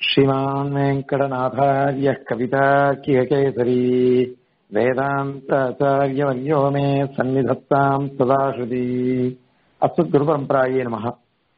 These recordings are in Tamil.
श्रीमान् वेङ्कटनाथार्यः कवितार्किककेसरी वेदान्ताचार्यवर्यो मे सन्निधत्ताम् सदाश्रुति அஸ்து குருபரம்பராயே நமக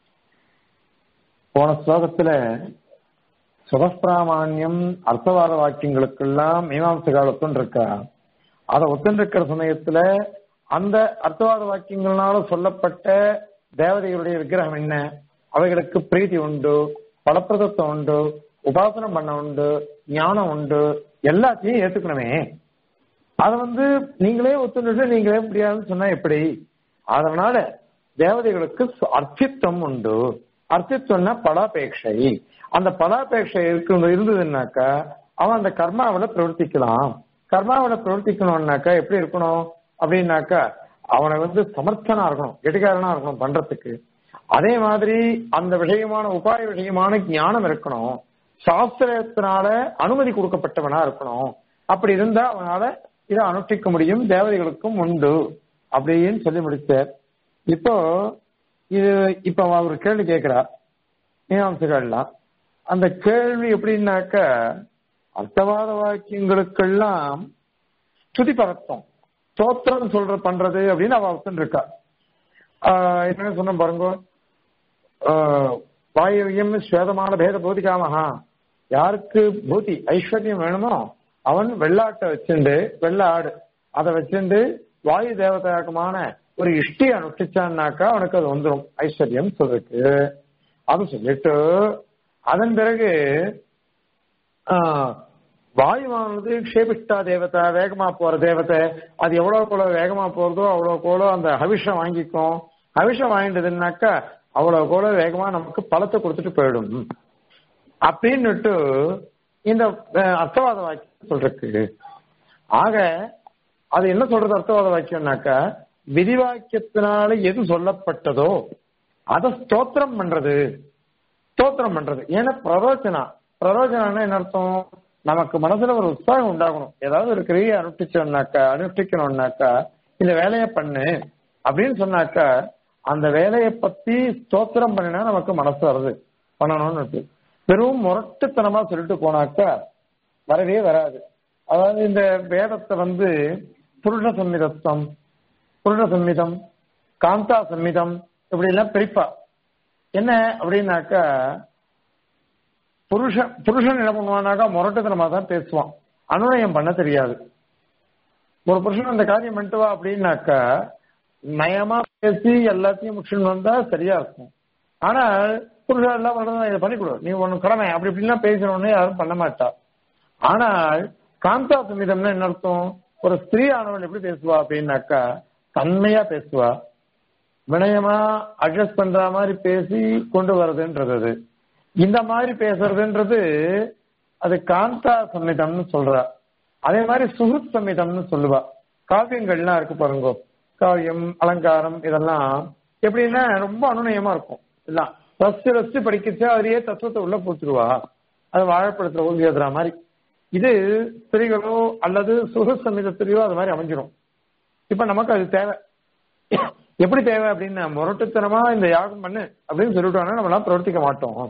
போன ஸ்லோகத்துல சுகப்பிராமான்யம் அர்த்தவாத வாக்கியங்களுக்கெல்லாம் மீமாம்சகால் ஒத்துன்னு இருக்கா அதை ஒத்துன்னு இருக்கிற சமயத்துல அந்த அர்த்தவாத வாக்கியங்களால சொல்லப்பட்ட தேவதைகளுடைய விக்கிரகம் என்ன அவைகளுக்கு பிரீத்தி உண்டு பலப்பிரதத்துவம் உண்டு உபாசனம் பண்ண உண்டு ஞானம் உண்டு எல்லாத்தையும் ஏத்துக்கணுமே அதை வந்து நீங்களே ஒத்துழைச்சு நீங்களே முடியாதுன்னு சொன்னா எப்படி அதனால தேவதைகளுக்கு அர்த்தித்வம் உண்டு அர்த்தித்வம்னா பலாபேட்சை அந்த பலாபேட்சை இருக்கு இருந்ததுன்னாக்கா அவன் அந்த கர்மாவில பிரவர்த்திக்கலாம் கர்மாவில பிரவர்த்திக்கணும்னாக்கா எப்படி இருக்கணும் அப்படின்னாக்கா அவனை வந்து சமர்த்தனா இருக்கணும் கெட்டிக்காரனா இருக்கணும் பண்றதுக்கு அதே மாதிரி அந்த விஷயமான உபாய விஷயமான ஞானம் இருக்கணும் சாஸ்திரத்தினால அனுமதி கொடுக்கப்பட்டவனா இருக்கணும் அப்படி இருந்தா அவனால இதை அனுஷ்டிக்க முடியும் தேவதைகளுக்கும் உண்டு அப்படின்னு சொல்லி முடிச்சார் இப்போ இது இப்ப அவர் கேள்வி கேட்கிறார் மீமாம்சகள்லாம் அந்த கேள்வி எப்படின்னாக்க அர்த்தவாத வாக்கியங்களுக்கெல்லாம் ஸ்துதி பரத்தம் ஸ்தோத்திரம் சொல்ற பண்றது அப்படின்னு அவ ஒத்துன்னு இருக்கா என்ன சொன்ன பாருங்க வாயுவியம் ஸ்வேதமான பேத போதிக்காமஹா யாருக்கு பூதி ஐஸ்வர்யம் வேணுமோ அவன் வெள்ளாட்டை வச்சுண்டு வெள்ள ஆடு அதை வச்சுண்டு வாயு தேவதாக்கமான ஒரு இஷ்டி அனுஷ்டிச்சான்னாக்கா அவனுக்கு அது வந்துடும் ஐஸ்வர்யம் சொல்றதுக்கு அது சொல்லிட்டு அதன் பிறகு வாயுவானது க்ஷேபிஷ்டா தேவதை வேகமா போற தேவதை அது எவ்வளவு கூட வேகமா போறதோ அவ்வளவு கூட அந்த ஹவிஷம் வாங்கிக்கும் ஹவிஷம் வாங்கிட்டதுன்னாக்கா அவ்வளவு கூட வேகமா நமக்கு பழத்தை கொடுத்துட்டு போயிடும் அப்படின்னுட்டு இந்த அர்த்தவாத வாக்கியம் சொல்றதுக்கு ஆக அது என்ன சொல்றது அர்த்தவாத வாக்கியம்னாக்கா விதிவாக்கியத்தினால எது சொல்லப்பட்டதோ அதை ஸ்தோத்திரம் பண்றது ஸ்தோத்திரம் பண்றது ஏன்னா பிரரோச்சனா பிரரோச்சனா என்ன அர்த்தம் நமக்கு மனசுல ஒரு உற்சாகம் உண்டாகணும் ஏதாவது ஒரு கிரியை அனுஷ்டிச்சோம்னாக்கா அனுஷ்டிக்கணும்னாக்கா இந்த வேலையை பண்ணு அப்படின்னு சொன்னாக்கா அந்த வேலையை பத்தி ஸ்தோத்திரம் பண்ணினா நமக்கு மனசு வருது பண்ணணும்னு வெறும் முரட்டுத்தனமா சொல்லிட்டு போனாக்கா வரவே வராது அதாவது இந்த வேதத்தை வந்து புருஷ சம்மிதத்தம் புருஷ சம்மிதம் காந்தா சம்மிதம் இப்படி எல்லாம் பிரிப்பா என்ன அப்படின்னாக்கா புருஷ புருஷன் என்ன பண்ணுவானாக்கா முரட்டுத்தனமா தான் பேசுவான் அனுநயம் பண்ண தெரியாது ஒரு புருஷன் அந்த காரியம் பண்ணிட்டு வா அப்படின்னாக்கா நயமா பேசி எல்லாத்தையும் முடிச்சுன்னு வந்தா சரியா இருக்கும் ஆனால் புருஷன் எல்லாம் பண்றது இதை பண்ணி கொடு நீ ஒன்னு கடமை அப்படி இப்படிலாம் பேசணும்னு யாரும் பண்ண மாட்டா ஆனால் காந்தா சம்மிதம்னா என்ன அர்த்தம் ஒரு ஸ்திரீ ஆனவன் எப்படி பேசுவா அப்படின்னாக்கா தன்மையா பேசுவா வினயமா அட்ஜஸ்ட் பண்ற மாதிரி பேசி கொண்டு வர்றதுன்றது அது இந்த மாதிரி பேசுறதுன்றது அது காந்தா சம்மிதம்னு சொல்றா அதே மாதிரி சுகுத் சம்மிதம்னு சொல்லுவா காவியங்கள்லாம் இருக்கு பாருங்க காவியம் அலங்காரம் இதெல்லாம் எப்படின்னா ரொம்ப அனுநயமா இருக்கும் எல்லாம் ரசிச்சு ரசிச்சு படிக்கச்சு அதுலயே தத்துவத்தை உள்ள போச்சுருவா அது வாழைப்பழத்துல ஊங்கி எழுதுற மாதிரி இது ஸ்திரீகளோ அல்லது சுக சமீதத்திலேயோ அது மாதிரி அமைஞ்சிடும் இப்ப நமக்கு அது தேவை எப்படி தேவை அப்படின்னு முரட்டுத்தனமா இந்த யாகம் பண்ணு அப்படின்னு சொல்லிட்டோம்னா நம்மளாம் பிரவர்த்திக்க மாட்டோம்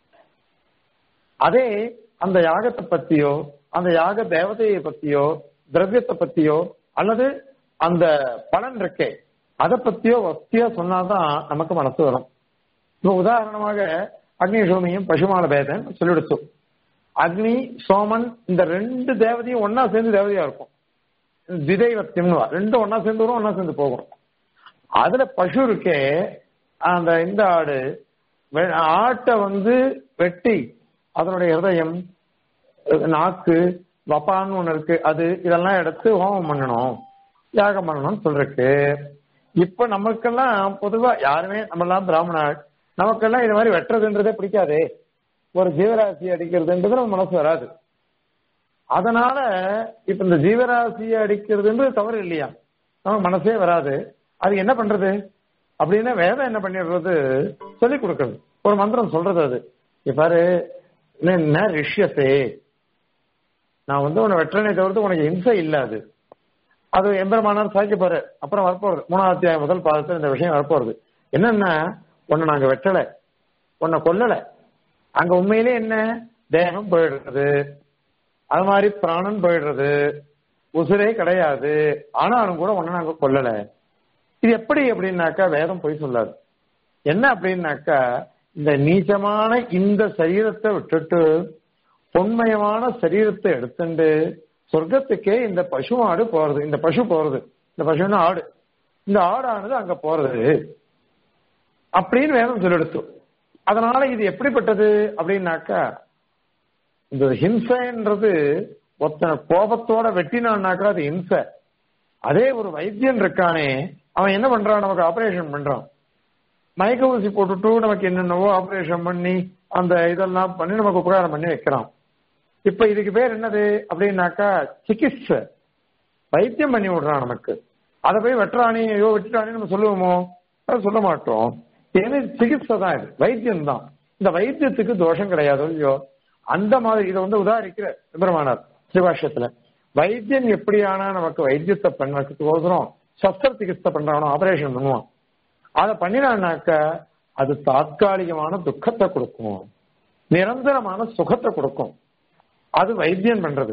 அதே அந்த யாகத்தை பத்தியோ அந்த யாக தேவதையை பத்தியோ திரவியத்தை பத்தியோ அல்லது அந்த பலன் இருக்கே அதை பத்தியோ வசதியோ சொன்னாதான் நமக்கு மனசு வரும் இப்போ உதாரணமாக அக்னி சோமியும் பசுமான பேதன் சொல்லிடுச்சோம் அக்னி சோமன் இந்த ரெண்டு தேவதையும் ஒன்னா சேர்ந்து தேவதையா இருக்கும் திதைவத்தியம்னு ரெண்டும் ஒன்னா சேர்ந்து வரும் ஒன்னா சேர்ந்து போகும் அதுல பசு இருக்கே அந்த இந்த ஆடு ஆட்டை வந்து வெட்டி அதனுடைய ஹிருதயம் நாக்கு வப்பான்னு ஒண்ணு இருக்கு அது இதெல்லாம் எடுத்து ஹோமம் பண்ணணும் யாகம் பண்ணணும்னு சொல்றக்கு இப்ப நமக்கெல்லாம் பொதுவா யாருமே நம்மெல்லாம் பிராமணர் நமக்கெல்லாம் இது மாதிரி வெட்டுறதுன்றதே பிடிக்காதே ஒரு ஜீவராசி அடிக்கிறதுன்றது நம்ம மனசு வராது அதனால இப்ப இந்த ஜீவராசியை அடிக்கிறதுன்றது தவறு இல்லையா நமக்கு மனசே வராது அது என்ன பண்றது அப்படின்னா வேதம் என்ன பண்ணிடுறது சொல்லி கொடுக்கறது ஒரு மந்திரம் சொல்றது அது இப்பாரு என்ன ரிஷ்யசே நான் வந்து உன்னை வெற்றனை தவிர்த்து உனக்கு இம்சை இல்லாது அது எம்பெருமானார் சாய்க்க போற அப்புறம் வரப்போறது மூணாவது அத்தியாயம் முதல் பாதத்தில் இந்த விஷயம் வரப்போறது என்னன்னா உன்னை நாங்க வெட்டல உன்னை கொல்லல அங்க உண்மையிலே என்ன தேகம் போயிடுறது அது மாதிரி பிராணன் போயிடுறது உசுரே கிடையாது ஆனாலும் கூட ஒன்னு நாங்க கொல்லல இது எப்படி அப்படின்னாக்கா வேதம் போய் சொல்லாது என்ன அப்படின்னாக்கா இந்த நீச்சமான இந்த சரீரத்தை விட்டுட்டு பொன்மயமான சரீரத்தை எடுத்துட்டு சொர்க்கத்துக்கே இந்த பசு ஆடு போறது இந்த பசு போறது இந்த பசுன்னு ஆடு இந்த ஆடானது அங்க போறது அப்படின்னு வேதம் சொல்லெடுத்து அதனால இது எப்படிப்பட்டது அப்படின்னாக்கா இந்த ஹிம்சைன்றது ஒருத்தனை கோபத்தோட வெட்டினான்னாக்கா அது ஹிம்சை அதே ஒரு வைத்தியன் இருக்கானே அவன் என்ன பண்றான் நமக்கு ஆபரேஷன் பண்றான் மயக்க ஊசி போட்டுட்டு நமக்கு என்னென்னவோ ஆபரேஷன் பண்ணி அந்த இதெல்லாம் பண்ணி நமக்கு உபகாரம் பண்ணி வைக்கிறான் இப்ப இதுக்கு பேர் என்னது அப்படின்னாக்கா சிகிச்சை வைத்தியம் பண்ணி விடுறான் நமக்கு அதை போய் வெட்டுறானே ஐயோ வெட்டுறானே நம்ம சொல்லுவோமோ அதை சொல்ல மாட்டோம் ஏன்னா இது சிகிச்சை தான் இது வைத்தியம் தான் இந்த வைத்தியத்துக்கு தோஷம் கிடையாது இல்லையோ அந்த மாதிரி இதை வந்து உதாரிக்கிற சுப்பிரமானார் சிவாஷத்துல வைத்தியன் எப்படியானா நமக்கு வைத்தியத்தை பண்ணதுக்கோசரம் சஸ்திர சிகிச்சை பண்றானோ ஆபரேஷன் பண்ணுவான் அதை பண்ணினான்னாக்க அது தாத்காலிகமான துக்கத்தை கொடுக்கும் நிரந்தரமான சுகத்தை கொடுக்கும் அது வைத்தியன் பண்றது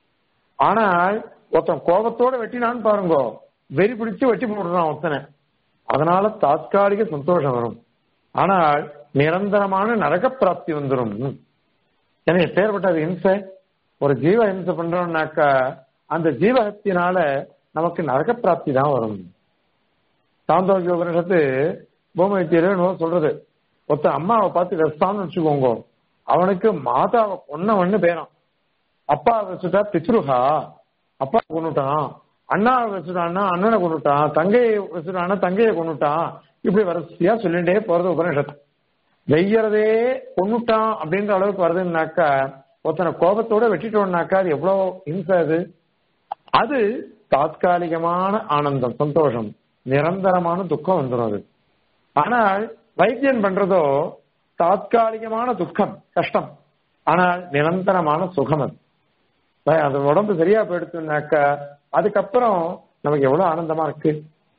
ஆனால் ஒருத்தன் கோபத்தோட வெட்டினான்னு பாருங்க வெறி பிடிச்சு வெட்டி போடுறான் ஒருத்தனை அதனால தாத்காலிக சந்தோஷம் வரும் ஆனால் நிரந்தரமான நரக பிராப்தி வந்துடும் ஏன்னா பேர்பட்டது ஹிம்சை ஒரு ஜீவ ஹிம்சை பண்றோம்னாக்கா அந்த ஜீவகத்தினால நமக்கு நரக பிராப்தி தான் வரும் சாந்தோக்கிய உபனிஷத்து பூமத்தியர் சொல்றது ஒருத்தன் அம்மாவை பார்த்து வெஸ்தான்னு வச்சுக்கோங்க அவனுக்கு மாதாவை கொன்னவன்னு பேரான் அப்பாவை வச்சுட்டா பித்ருஹா அப்பா கொண்டுட்டான் அண்ணாவை வச்சுட்டான்னா அண்ணனை கொண்டுட்டான் தங்கையை வச்சுட்டான்னா தங்கையை கொண்டுட்டான் இப்படி வரிசையா சொல்லிட்டே போறது உபனிஷத்து வெய்யறதே கொண்டுட்டான் அப்படின்ற அளவுக்கு வருதுன்னாக்கா ஒருத்தனை கோபத்தோட வெட்டிட்டோம்னாக்கா அது எவ்வளவு இன்சை அது அது தாத்காலிகமான ஆனந்தம் சந்தோஷம் நிரந்தரமான துக்கம் வந்துடும் அது ஆனால் வைத்தியன் பண்றதோ தாத்காலிகமான துக்கம் கஷ்டம் ஆனால் நிரந்தரமான சுகம் அது அது உடம்பு சரியா போயிடுச்சுனாக்கா அதுக்கப்புறம் நமக்கு எவ்வளவு ஆனந்தமா இருக்கு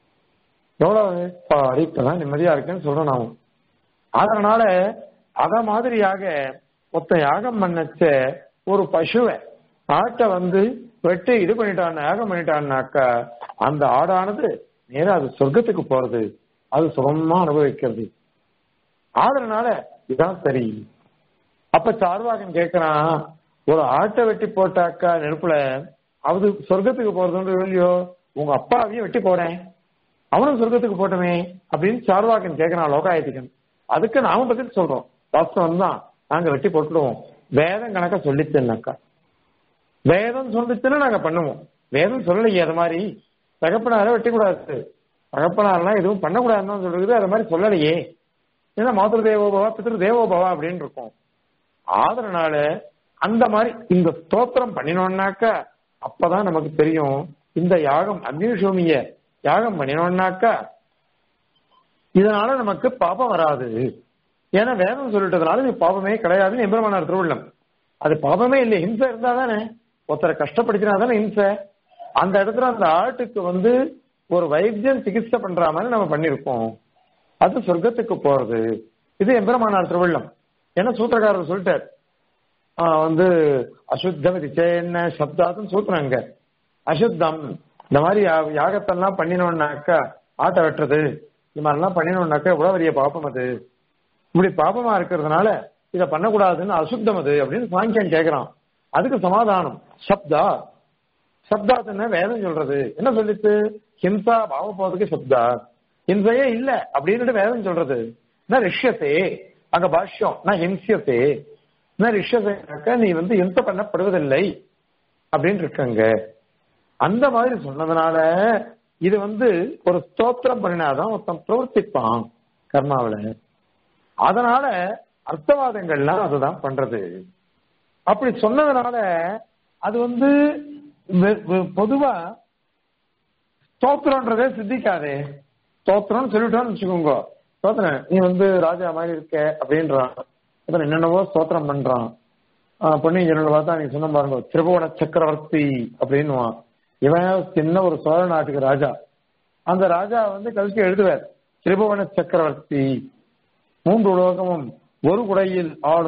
எவ்வளவு பாடி இப்பதான் நிம்மதியா இருக்குன்னு சொல்றோம் நாம அதனால அத மாதிரியாக ஒத்த யாகம் பண்ணச்ச ஒரு பசுவை ஆட்டை வந்து வெட்டி இது பண்ணிட்டான் யாகம் பண்ணிட்டான்னாக்கா அந்த ஆடானது நேரா அது சொர்க்கத்துக்கு போறது அது சுகமா அனுபவிக்கிறது ஆதரனால இதான் சரி அப்ப சார்வாகன் கேக்குறான் ஒரு ஆட்டை வெட்டி போட்டாக்கா நெருப்புல அது சொர்க்கத்துக்கு போறதுன்னு இல்லையோ உங்க அப்பாவையும் வெட்டி போறேன் அவனும் சொர்க்கத்துக்கு போட்டமே அப்படின்னு சார்வாகன் கேட்கிறான் லோகாயத்திகன் அதுக்கு நாம பதில் சொல்றோம் வாஸ்தவம் தான் நாங்க வெட்டி போட்டுடுவோம் வேதம் கணக்க சொல்லித்தேன்னாக்கா வேதம் சொல்லிச்சுன்னா நாங்க பண்ணுவோம் வேதம் சொல்லலையே அது மாதிரி தகப்பனார வெட்டக்கூடாது தகப்பனாரெல்லாம் எதுவும் பண்ணக்கூடாதுன்னு சொல்றது அது மாதிரி சொல்லலையே ஏன்னா மாத்திரு தேவோபவா பித்திரு தேவோபவா அப்படின்னு இருக்கும் ஆதரனால அந்த மாதிரி இந்த ஸ்தோத்திரம் பண்ணினோம்னாக்கா அப்பதான் நமக்கு தெரியும் இந்த யாகம் அக்னிஷோமிய யாகம் பண்ணினோம்னாக்கா இதனால நமக்கு பாபம் வராது ஏன்னா வேதம் சொல்லிட்டதுனால இது பாபமே கிடையாதுன்னு எம்பெருமானார் திருவள்ளம் அது பாபமே இல்லை ஹிம்சை இருந்தா தானே ஒருத்தரை கஷ்டப்படுத்தினா தானே ஹிம்சை அந்த இடத்துல அந்த ஆட்டுக்கு வந்து ஒரு வைத்தியம் சிகிச்சை பண்ற மாதிரி நம்ம பண்ணிருப்போம் அது சொர்க்கத்துக்கு போறது இது எம்பெருமானார் திருவள்ளம் ஏன்னா சூத்திரக்காரர் சொல்லிட்டார் வந்து அசுத்தம் இது என்ன சப்தாத்துன்னு சூத்திரங்க அசுத்தம் இந்த மாதிரி யாகத்தெல்லாம் பண்ணினோம்னாக்கா ஆட்டை வெட்டுறது இந்த மாதிரிலாம் பண்ணினோம்னாக்கா எவ்வளவு பெரிய பாப்பம் அது இப்படி பாப்பமா இருக்கிறதுனால இதை பண்ணக்கூடாதுன்னு அசுத்தம் அது அப்படின்னு சாங்கியன் கேட்கிறான் அதுக்கு சமாதானம் சப்தா சப்தாத்துன்னு வேதம் சொல்றது என்ன சொல்லிட்டு ஹிம்சா பாவ போறதுக்கு சப்தா ஹிம்சையே இல்ல அப்படின்னு வேதம் சொல்றது நான் ரிஷ்யத்தே அங்க பாஷ்யம் நான் ஹிம்சியத்தே நான் ரிஷ்யத்தைனாக்க நீ வந்து ஹிம்சை பண்ணப்படுவதில்லை அப்படின்னு இருக்கங்க அந்த மாதிரி சொன்னதுனால இது வந்து ஒரு ஸ்தோத்திரம் பண்ணினாதான் ஒருத்தன் பிரவர்த்திப்பான் கர்மாவில அதனால அர்த்தவாதங்கள்லாம் அதுதான் பண்றது அப்படி சொன்னதுனால அது வந்து பொதுவா ஸ்தோத்திரன்றதே சித்திக்காதே ஸ்தோத்திரம்னு சொல்லிட்டோம்னு வச்சுக்கோங்க ஸ்தோத்திரம் நீ வந்து ராஜா மாதிரி இருக்க அப்படின்றான் அப்புறம் என்னென்னவோ ஸ்தோத்திரம் பண்றான் பொன்னியின் செல்வன் பார்த்தா நீ சொன்ன பாருங்க திரிபுவன சக்கரவர்த்தி அப்படின்னுவான் இவன் சின்ன ஒரு சோழ நாட்டுக்கு ராஜா அந்த ராஜா வந்து கல்கி எழுதுவார் திரிபுவன சக்கரவர்த்தி மூன்று உலோகமும் ஒரு குடையில் ஆளும்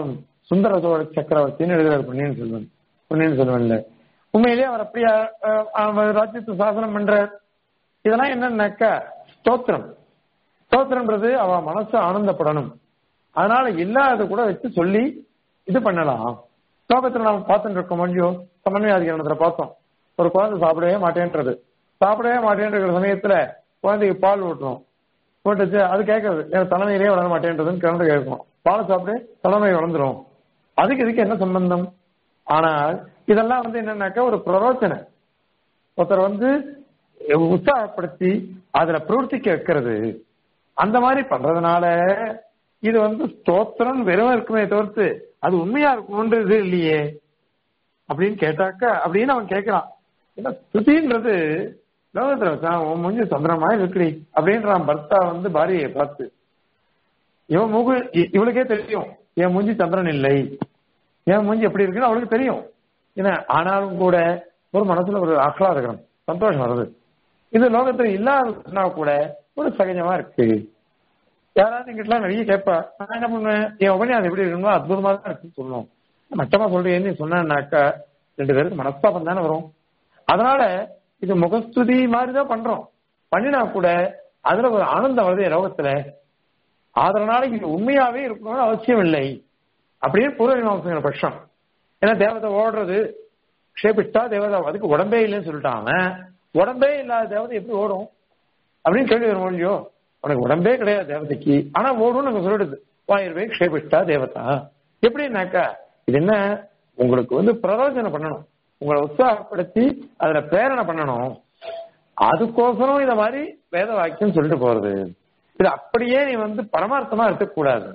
சுந்தர சோழ சக்கரவர்த்தின்னு எழுதுறாரு பொன்னியின் செல்வன் பொன்னியின் செல்வன்ல உண்மையிலேயே அவர் அப்படியே அஹ், அவர் ராஜ்யத்தை சாசனம் பண்றார் இதெல்லாம் என்னன்னாக்கா ஸ்தோத்திரம் ஸ்தோத்திரம்ன்றது அவ மனசு ஆனந்தப்படணும் அதனால இல்லாத கூட வச்சு சொல்லி இது பண்ணலாம் ஸ்லோகத்துல நாம பார்த்துட்டு இருக்கோம் இல்லையோ சமன்வயாதிகரணத்துல பார்த்தோம் ஒரு குழந்தை சாப்பிடவே மாட்டேன்றது சாப்பிடவே மாட்டேன்ற சமயத்துல குழந்தைக்கு பால் ஊட்டணும் போட்டுச்சு அது கேட்கறது எனக்கு தலைமையிலே வளர மாட்டேன்றதுன்னு குழந்தை கேட்கும் பாலை சாப்பிட்டு தலைமை வளர்ந்துரும் அதுக்கு இதுக்கு என்ன சம்பந்தம் ஆனால் இதெல்லாம் வந்து என்னன்னாக்கா ஒரு பிரரோச்சனை ஒருத்தர் வந்து உற்சாகப்படுத்தி அதுல பிரவர்த்திக்க வைக்கிறது அந்த மாதிரி பண்றதுனால இது வந்து ஸ்தோத்திரம் வெறும் இருக்குமே தவிர்த்து அது உண்மையா இருக்கும்ன்றது இல்லையே அப்படின்னு கேட்டாக்கா அப்படின்னு அவன் கேட்கிறான் ஏன்னா ஸ்துதின்றது லோகத்துல வச்சான் உன் மூஞ்சி சந்திரமா இருக்குடி அப்படின்றான் பர்த்தா வந்து பாரியை பார்த்து இவன் முகு இ- இவளுக்கே தெரியும் என் மூஞ்சி சந்திரன் இல்லை என் மூஞ்சி எப்படி இருக்குன்னு அவளுக்கு தெரியும் ஏன்னா ஆனாலும் கூட ஒரு மனசுல ஒரு ஆஹ்லாதகரம் சந்தோஷம் வருது இது லோகத்துல இல்லாதனா கூட ஒரு சகஜமா இருக்கு யாராவது எங்கிட்டலாம் நிறைய கேட்பா நான் என்ன பண்ணுவேன் என் உபநியாசம் எப்படி இருக்கணும் அற்புதமா தான் இருக்குன்னு சொல்லணும் மட்டமா சொல்றேன்னு சொன்னாக்கா ரெண்டு பேருக்கு மனஸ்தாபம் தானே வரும் அதனால இது முகஸ்துதி மாதிரி தான் பண்றோம் பண்ணினா கூட அதுல ஒரு ஆனந்தம் வருது என் லோகத்துல அதனால இது உண்மையாவே இருக்கணும்னு அவசியம் இல்லை அப்படியே பூர்வ மீமாசைங்கிற பட்சம் ஏன்னா தேவதை ஓடுறது க்ஷேபிட்டா தேவதை அதுக்கு உடம்பே இல்லைன்னு சொல்லிட்டாங்க உடம்பே இல்லாத தேவதை எப்படி ஓடும் அப்படின்னு கேள்வி வரும் இல்லையோ உனக்கு உடம்பே கிடையாது தேவதைக்கு ஆனா ஓடும்னு நாங்க சொல்லிடுது வாயிர்வே க்ஷேபிட்டா தேவதா எப்படின்னாக்கா இது என்ன உங்களுக்கு வந்து பிரரோஜனம் பண்ணணும் உங்களை உற்சாகப்படுத்தி அதுல பிரேரணை பண்ணணும் அதுக்கோசரம் இத மாதிரி வேத வாக்கியம் சொல்லிட்டு போறது இது அப்படியே நீ வந்து பரமார்த்தமா இருக்கக்கூடாது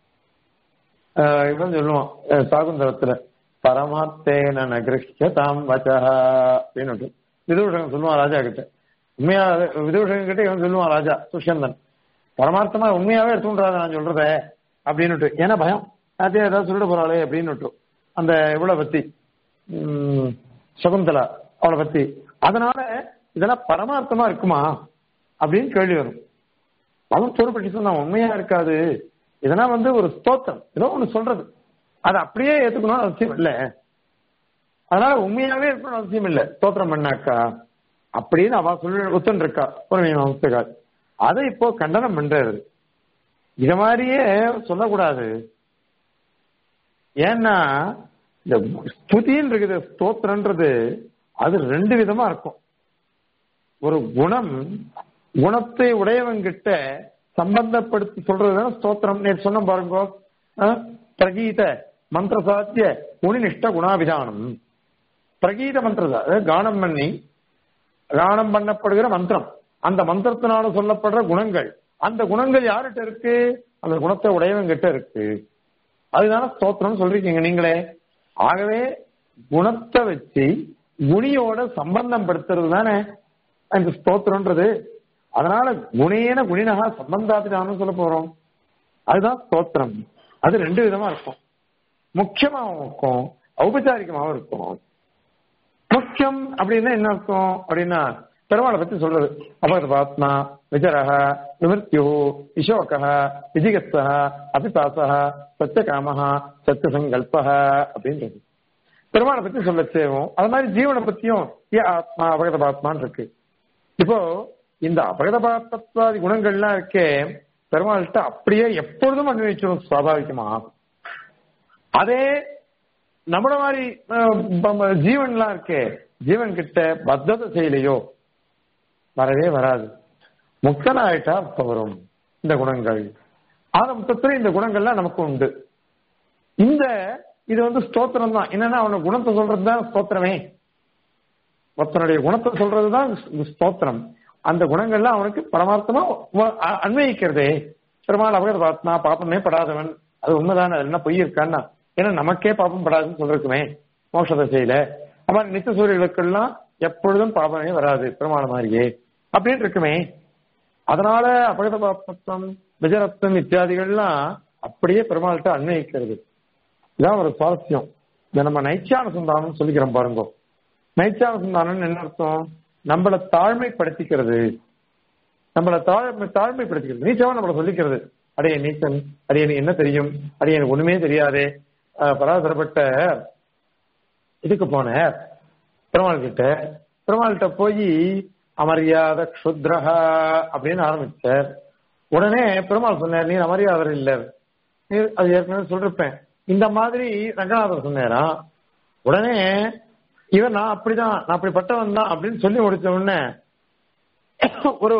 ஆஹ் இவன் சொல்லுவான் அஹ் சாகுந்தரத்துல பரமார்த்தேன நகிருஷ்ய தாம் வச்சா அப்படின்னு விதூஷகன் சொல்லுவான் ராஜா கிட்ட உண்மையா விதூஷகன் கிட்ட இவன் சொல்லுவான் ராஜா துஷ்யந்தன் பரமார்த்தமா உண்மையாவே எடுத்துன்றாத நான் சொல்றத அப்படின்னுட்டு ஏன்னா பயம் அதே ஏதாவது சொல்லிட்டு போறாளே அப்படின்னுட்டு அந்த இவளை பத்தி உம், சகுந்தலா அவளை பத்தி அதனால இதெல்லாம் பரமார்த்தமா இருக்குமா அப்படின்னு கேள்வி வரும் அவன் பொறுப்பட்டு சொன்னா உண்மையா இருக்காது இதெல்லாம் வந்து ஒரு ஸ்தோத்திரம் ஏதோ ஒண்ணு சொல்றது அதை அப்படியே ஏத்துக்கணும்னு அவசியம் இல்ல அதனால உண்மையாவே இருக்கணும்னு அவசியம் இல்ல ஸ்தோத்திரம் பண்ணாக்கா அப்படின்னு அவ சொல்லி ஒத்துன்னு இருக்கா ஒரு மீமாம்சகால் அதை இப்போ கண்டனம் பண்றாரு இத மாதிரியே சொல்லக்கூடாது ஏன்னா இந்த ஸ்துதின்னு இருக்குது ஸ்தோத்திரன்றது அது ரெண்டு விதமா இருக்கும் ஒரு குணம் குணத்தை உடையவங்கிட்ட சம்பந்தப்படுத்தி சொல்றதுதான் ஸ்தோத்திரம் நேற்று சொன்ன பாருங்க அஹ், பிரகீத மந்திர சாத்திய குணிநிஷ்ட குணாபிதானம் பிரகீத மந்திரதா அதாவது கானம் பண்ணி கானம் பண்ணப்படுகிற மந்திரம் அந்த மந்திரத்தினால சொல்லப்படுற குணங்கள் அந்த குணங்கள் யார்கிட்ட இருக்கு அந்த குணத்தை உடையவங்கிட்ட இருக்கு அதுதானே ஸ்தோத்திரம் சொல்றீங்க நீங்களே ஆகவே குணத்தை வச்சு குணியோட சம்பந்தம் படுத்துறது தானே அந்த ஸ்தோத்திரம்ன்றது அதனால குணேன குணினகா சம்பந்தாபிதானம் சொல்ல போறோம் அதுதான் ஸ்தோத்திரம் அது ரெண்டு விதமா இருக்கும் முக்கியமாவும் இருக்கும் ஔபச்சாரிகமாவும் இருக்கும் முக்கியம் அப்படின்னா என்ன அர்த்தம் அப்படின்னா பெருமாளை பத்தி சொல்றது அபகதாத்மா விஜரக விமிருத்யு விசோக விஜிகத்ஸ அபிபாச சத்தியகாம சத்திய சங்கல்ப அப்படின்றது பெருமாளை பத்தி சொல்ல செய்வோம் அது மாதிரி ஜீவனை பத்தியும் ஏ ஆத்மா அபகதபாத்மான்னு இருக்கு இப்போ இந்த அபகதபாத்மாதி குணங்கள்லாம் இருக்கே பெருமாள்கிட்ட அப்படியே எப்பொழுதும் அன்வயிச்சிடும் சுவாபாவிகமா அதே நம்மள மாதிரி அஹ், ப- ஜீவன்லாம் இருக்கே ஜீவன் கிட்ட பத்தத்தை செய்யலையோ வரவே வராது முக்தனாயிட்டா அப்ப வரும் இந்த குணங்கள் ஆக மொத்தத்துல இந்த குணங்கள்லாம் நமக்கு உண்டு இந்த இது வந்து ஸ்தோத்திரம் தான் என்னன்னா அவன குணத்தை சொல்றது தான் ஸ்தோத்திரமே ஒருத்தனுடைய குணத்தை சொல்றதுதான் ஸ்தோத்திரம் அந்த குணங்கள்லாம் அவனுக்கு பரமார்த்தமா வ- அ- அன்வயிக்கிறதே பெருமாள் அபகத ஆத்மா பாப்பமே படாதவன் அது உண்மைதானே அது என்ன பொய் இருக்கான்னா ஏன்னா நமக்கே பாப்பம் படாதுன்னு சொல்லிருக்குமே மோட்ச தசையில அவன் நித்திய சூரியர்களுக்கெல்லாம் எப்பொழுதும் பாபமே வராது பெருமாள் மாதிரியே அப்படின்னு இருக்குமே அதனால அபகத பாப்பத்தம் விஜரத்தம் இத்தியாதிகள்லாம் அப்படியே பெருமாள்கிட்ட அன்வயிக்கிறது இதான் ஒரு சுவாரஸ்யம் இதை நம்ம நைச்சான சந்தானம் சொல்லிக்கிறோம் பாருங்க நைச்சான சந்தானம் என்ன அர்த்தம் நம்மள தாழ்மைப்படுத்திக்கிறது நம்மள தாழ்மை தாழ்மைப்படுத்திக்கிறது நீச்சமா நம்மள சொல்லிக்கிறது அடைய நீச்சன் அடைய எனக்கு என்ன தெரியும் அடைய எனக்கு ஒண்ணுமே தெரியாதே அஹ், பராசரப்பட்ட இதுக்கு போனார் பெருமாள் கிட்ட பெருமாள்கிட்ட போய் அமரியாத க்ஷுத்ரஹா அப்படின்னு ஆரம்பிச்சார் உடனே பெருமாள் சொன்னார் நீர் அமரியாதர் இல்ல நீர் அது ஏற்கனவே சொல்லிருப்பேன் இந்த மாதிரி ரங்கநாதர் சொன்னாராம் உடனே இவர் நான் அப்படிதான் நான் அப்படிப்பட்டவன் தான் அப்படின்னு சொல்லி முடிச்ச உடனே ஒரு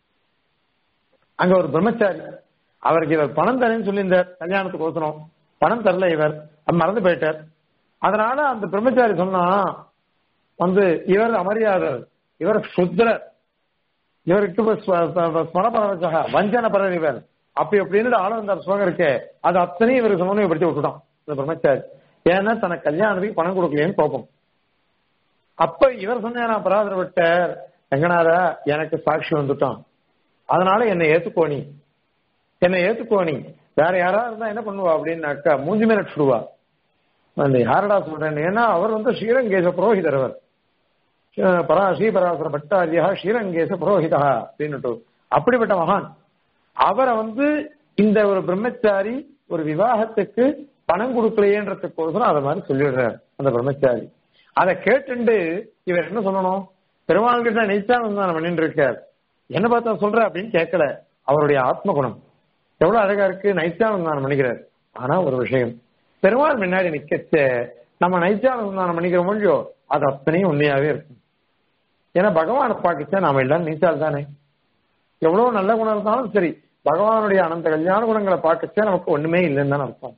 அங்க ஒரு பிரம்மச்சாரி அவருக்கு இவர் பணம் தரேன்னு சொல்லியிருந்தார் கல்யாணத்துக்கு ஓசனம் பணம் தரல இவர் அது மறந்து போயிட்டார் அதனால அந்த பிரம்மச்சாரி சொன்னா வந்து இவர் அமரியாதர் இவர் சுத்ரர் இவருக்கு இப்ப ஸ்வ- ஸ்வ- ஸ்வ- ஸ்மரபரவசக வஞ்சன பரர் இவர் அப்படி அப்படின்னு ஆளவந்தார் ஸ்லோகம் இருக்கே அது அத்தனையும் இவருக்கு சமன்வயப்படுத்தி விட்டுட்டான் இந்த பிரம்மச்சாரி ஏன்னா தனக்கு கல்யாணத்துக்கு பணம் கொடுக்கலையேன்னு கோபம் அப்ப இவர் சொன்னாரா பராதரப்பட்டார் ரங்கநாதா எனக்கு சாட்சி வந்துட்டான் அதனால என்னை ஏத்துக்கோ நீ என்னை ஏத்துக்கோ நீ வேற யாராவது இருந்தா என்ன பண்ணுவா அப்படின்னாக்கா மூஞ்சி மேல சுடுவா அந்த யாரடா சொல்றேன் ஏன்னா அவர் வந்து ஸ்ரீரங்கேச புரோஹிதர் அவர் அஹ் பரா ஸ்ரீபராசர பட்டாரியா ஸ்ரீரங்கேச புரோஹிதா அப்படின்னுட்டு அப்படிப்பட்ட மகான் அவரை வந்து இந்த ஒரு பிரம்மச்சாரி ஒரு விவாகத்துக்கு பணம் கொடுக்கலையேன்றதுக்கோசரம் அதை மாதிரி சொல்லிடுறார் அந்த பிரம்மச்சாரி அதை கேட்டுண்டு இவர் என்ன சொல்லணும் பெருமாள் கிட்ட நிச்சயம் பண்ணிட்டு இருக்கார் என்ன பார்த்தா சொல்ற அப்படின்னு கேட்கல அவருடைய ஆத்ம குணம் எவ்வளவு அழகா இருக்கு நைச்சானந்தானம் பண்ணிக்கிறார் ஆனா ஒரு விஷயம் பெருமாள் முன்னாடி நிக்கச்ச நம்ம நைச்சானந்தானம் பண்ணிக்கிற மொழியோ அது அத்தனையும் உண்மையாவே இருக்கும் ஏன்னா பகவானை பார்க்கச்ச நாம எல்லாரும் நீச்சால் தானே எவ்வளவு நல்ல குணம் இருந்தாலும் சரி பகவானுடைய அனந்த கல்யாண குணங்களை பார்க்கச்ச நமக்கு ஒண்ணுமே இல்லைன்னு தான் அர்த்தம்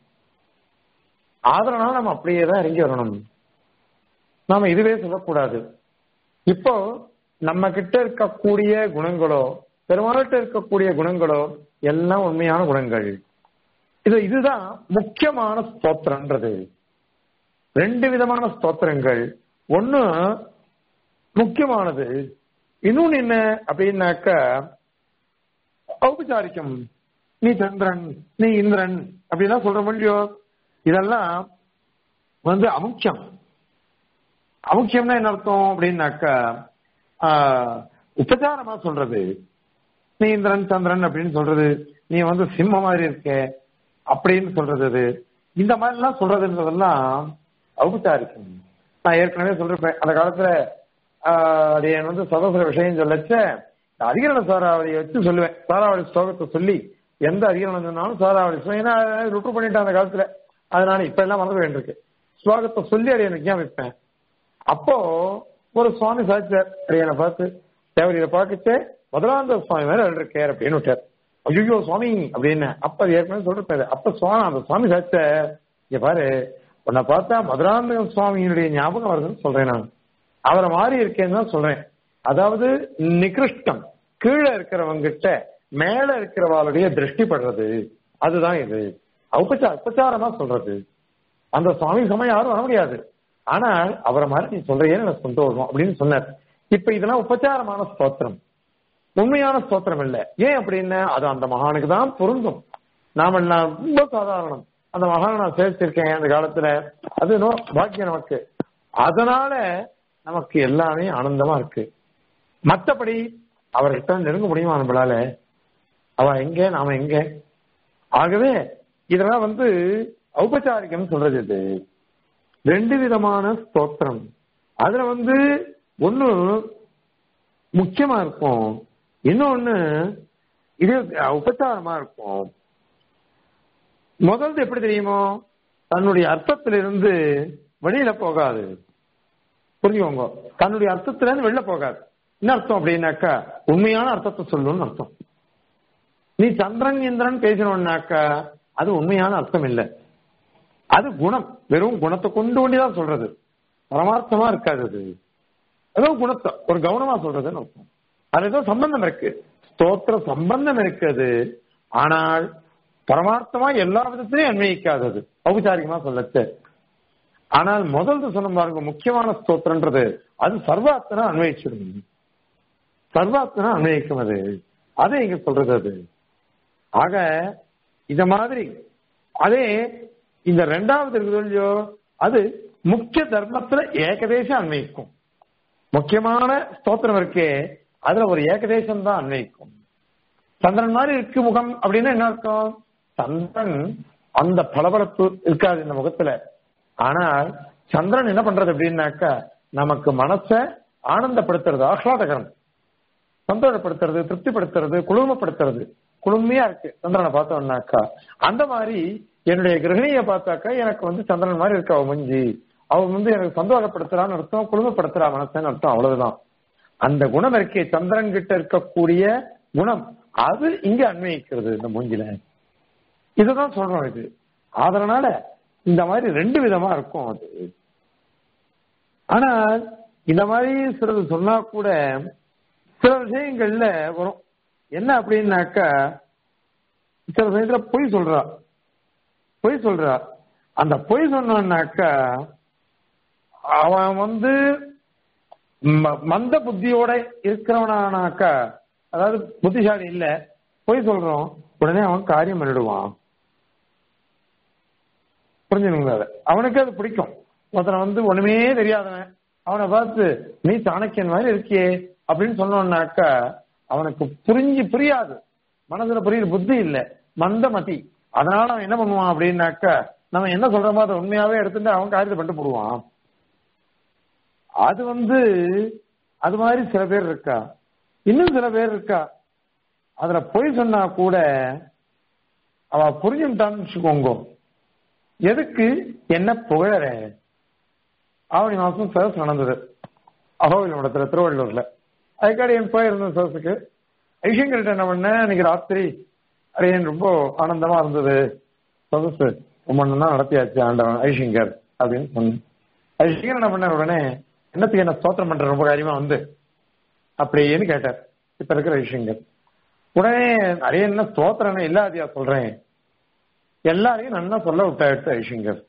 ஆதரனால நம்ம அப்படியே தான் இறங்கி வரணும் நாம இதுவே சொல்லக்கூடாது இப்போ நம்ம கிட்ட இருக்கக்கூடிய குணங்களோ பெருமாள்கிட்ட இருக்கக்கூடிய குணங்களோ எல்லாம் உண்மையான குணங்கள் இது இதுதான் முக்கியமான ஸ்தோத்திரன்றது ரெண்டு விதமான ஸ்தோத்திரங்கள் ஒண்ணு முக்கியமானது இன்னொன்னு என்ன அப்படின்னாக்க ஔபச்சாரிக்கம் நீ சந்திரன் நீ இந்திரன் அப்படிலாம் சொல்ற முடியோ இதெல்லாம் வந்து அமுக்கியம் அமுக்கியம்னா என்ன அர்த்தம் அப்படின்னாக்கா ஆஹ், உபச்சாரமா சொல்றது நீ இந்திரன் சந்திரன் அப்படின்னு சொல்றது நீ வந்து சிம்ம மாதிரி இருக்க அப்படின்னு சொல்றது அது இந்த மாதிரி எல்லாம் சொல்றதுன்றதெல்லாம் ஔபச்சாரிக்கம் நான் ஏற்கனவே சொல்லிருப்பேன் அந்த காலத்துல ஆஹ், அது என் வந்து சதசர விஷயம் சொல்லச்ச அதிகரண சாராவளியை வச்சு சொல்லுவேன் சாராவளி ஸ்லோகத்தை சொல்லி எந்த அதிகரணம் சொன்னாலும் சாராவளி ஸ்லோகம் ஏன்னா ருட்டு பண்ணிட்டேன் அந்த காலத்துல அதனால இப்ப எல்லாம் மறந்து வேண்டியிருக்கு ஸ்லோகத்தை சொல்லி அதை எனக்கு ஞாபகிப்பேன் அப்போ ஒரு சுவாமி சாதிச்சார் அடியனை பார்த்து தேவரியை பார்த்துட்டு முதலாந்த சுவாமி மேல இருக்கார் அப்படின்னு விட்டார் ஐயோ சுவாமி அப்படின்னு அப்ப அது ஏற்கனவே சொல்லிருப்பாரு அப்ப சுவாமி அந்த சுவாமி சாதிச்ச இங்க பாரு உன்னை பார்த்தா மதுராந்த சுவாமியினுடைய ஞாபகம் வருதுன்னு சொல்றேன் நான் அவரை மாறி இருக்கேன்னு தான் சொல்றேன் அதாவது நிகிருஷ்டம் கீழே இருக்கிறவங்கிட்ட மேல இருக்கிறவாளுடைய திருஷ்டி படுறது அதுதான் இது உபச்சார உபச்சாரமா சொல்றது அந்த சுவாமி சமயம் யாரும் வர முடியாது ஆனால் அவரை மாதிரி நீ சொல்றீங்கன்னு எனக்கு சந்தோஷம் அப்படின்னு சொன்னார் இப்ப இதெல்லாம் உபச்சாரமான ஸ்தோத்திரம் உண்மையான ஸ்தோத்திரம் இல்ல ஏன் அப்படின்னா அது அந்த மகானுக்கு தான் பொருந்தும் நாம நான் ரொம்ப சாதாரணம் அந்த மகானை நான் சேர்த்திருக்கேன் அந்த காலத்துல அது நோ பாக்கியம் நமக்கு அதனால நமக்கு எல்லாமே ஆனந்தமா இருக்கு மத்தபடி அவர்கிட்ட நெருங்க முடியுமா நம்மளால அவ எங்க நாம எங்க ஆகவே இதெல்லாம் வந்து ஔபச்சாரிகம் சொல்றது இது ரெண்டு விதமான ஸ்தோத்திரம் அதுல வந்து ஒண்ணு முக்கியமா இருக்கும் இன்னொன்னு இது உபச்சாரமா இருக்கும் முதல்ல எப்படி தெரியுமோ தன்னுடைய அர்த்தத்திலிருந்து வெளியில போகாது புரிஞ்சுக்கோங்க தன்னுடைய அர்த்தத்துல இருந்து வெளில போகாது என்ன அர்த்தம் அப்படின்னாக்கா உண்மையான அர்த்தத்தை சொல்லணும்னு அர்த்தம் நீ சந்திரன் இந்திரன் பேசணும்னாக்கா அது உண்மையான அர்த்தம் இல்லை அது குணம் வெறும் குணத்தை கொண்டு கொண்டுதான் சொல்றது பரமார்த்தமா இருக்காது அது ஏதோ குணத்தை ஒரு கவனமா சொல்றதுன்னு அர்த்தம் அது ஏதோ சம்பந்தம் இருக்கு ஸ்தோத்திர சம்பந்தம் இருக்குது ஆனால் பரமார்த்தமா எல்லா விதத்திலையும் அன்வயிக்காதது ஔபச்சாரிகமா சொல்லச்சு ஆனால் முதல்ல சொன்ன பாருங்க முக்கியமான ஸ்தோத்திரன்றது அது சர்வாத்தனா அன்வயிச்சிடும் சர்வாத்தனா அன்வயிக்கும் அது அதை இங்க சொல்றது அது ஆக இந்த மாதிரி அதே இந்த ரெண்டாவது இருக்குது இல்லையோ அது முக்கிய தர்மத்துல ஏகதேசம் அன்வயிக்கும் முக்கியமான ஸ்தோத்திரம் இருக்கே அதுல ஒரு ஏகதேசம் தான் அன்வயிக்கும் சந்திரன் மாதிரி இருக்கு முகம் அப்படின்னா என்ன அர்த்தம் சந்திரன் அந்த பளபளப்பு இருக்காது இந்த முகத்துல ஆனால் சந்திரன் என்ன பண்றது அப்படின்னாக்கா நமக்கு மனசை ஆனந்தப்படுத்துறது ஆஹ்லாதகரம் சந்தோஷப்படுத்துறது திருப்திப்படுத்துறது குளுமப்படுத்துறது குளுமையா இருக்கு சந்திரனை பார்த்தோம்னாக்கா அந்த மாதிரி என்னுடைய கிரகணியை பார்த்தாக்கா எனக்கு வந்து சந்திரன் மாதிரி இருக்கு அவ மஞ்சி அவ வந்து எனக்கு சந்தோஷப்படுத்துறான்னு அர்த்தம் குளுமப்படுத்துறா மனசன்னு அர்த்தம் அவ்வளவுதான் அந்த குணம் இருக்கே சந்திரன் கிட்ட இருக்கக்கூடிய குணம் அது இங்க அன்வயிக்கிறது இந்த மூஞ்சில இதுதான் சொல்றோம் இது அதனால இந்த மாதிரி ரெண்டு விதமா இருக்கும் அது ஆனா இந்த மாதிரி சிலது சொன்னா கூட சில விஷயங்கள்ல வரும் என்ன அப்படின்னாக்கா சில சமயத்துல பொய் சொல்றா பொய் சொல்றா அந்த பொய் சொன்னாக்கா அவன் வந்து ம- மந்த புத்தியோட இருக்கிறவனானாக்கா அதாவது புத்திசாலி இல்ல பொய் சொல்றோம் உடனே அவன் காரியம் பண்ணிடுவான் புரிஞ்சுங்களா அதை? அவனுக்கு அது பிடிக்கும் ஒருத்தனை வந்து ஒண்ணுமே தெரியாதவன் அவனை பார்த்து நீ சாணக்கியன் மாதிரி இருக்கியே அப்படின்னு சொன்னோம்னாக்கா அவனுக்கு புரிஞ்சு புரியாது மனசுல புரியுது புத்தி இல்ல மந்தமதி அதனால அவன் என்ன பண்ணுவான் அப்படின்னாக்கா நம்ம என்ன சொல்றோமோ அதை உண்மையாவே எடுத்துட்டு அவன் காரியத்தை பண்ணிட்டு போடுவான் அது வந்து அது மாதிரி சில பேர் இருக்கா இன்னும் சில பேர் இருக்கா அதுல பொய் சொன்னா கூட அவ புரிஞ்சுட்டான்னு வச்சுக்கோங்க எதுக்கு என்ன புகழற ஆவணி மாசம் சர்ஸ் நடந்தது அகோவில் மடத்துல திருவள்ளூர்ல அதுக்காடி என் போயிருந்தேன் சர்ஸுக்கு ஐஷங்கர்கிட்ட என்ன பண்ணேன் இன்னைக்கு ராத்திரி அரியன் ரொம்ப ஆனந்தமா இருந்தது சதஸ் ரொம்ப நல்லா நடத்தியாச்சு ஆண்டவன் ஐஷங்கர் அப்படின்னு சொன்னேன் ஐஷங்கர் என்ன பண்ணார் உடனே என்னத்துக்கு என்ன ஸ்தோத்திரம் பண்ற ரொம்ப காரியமா வந்து அப்படின்னு கேட்டார் இப்ப இருக்கிற ஐஷங்கர் உடனே நிறைய என்ன ஸ்தோத்திரம் இல்லாதியா சொல்றேன் எல்லாரையும் நல்லா சொல்ல விட்டா எடுத்து ஐஷங்கர்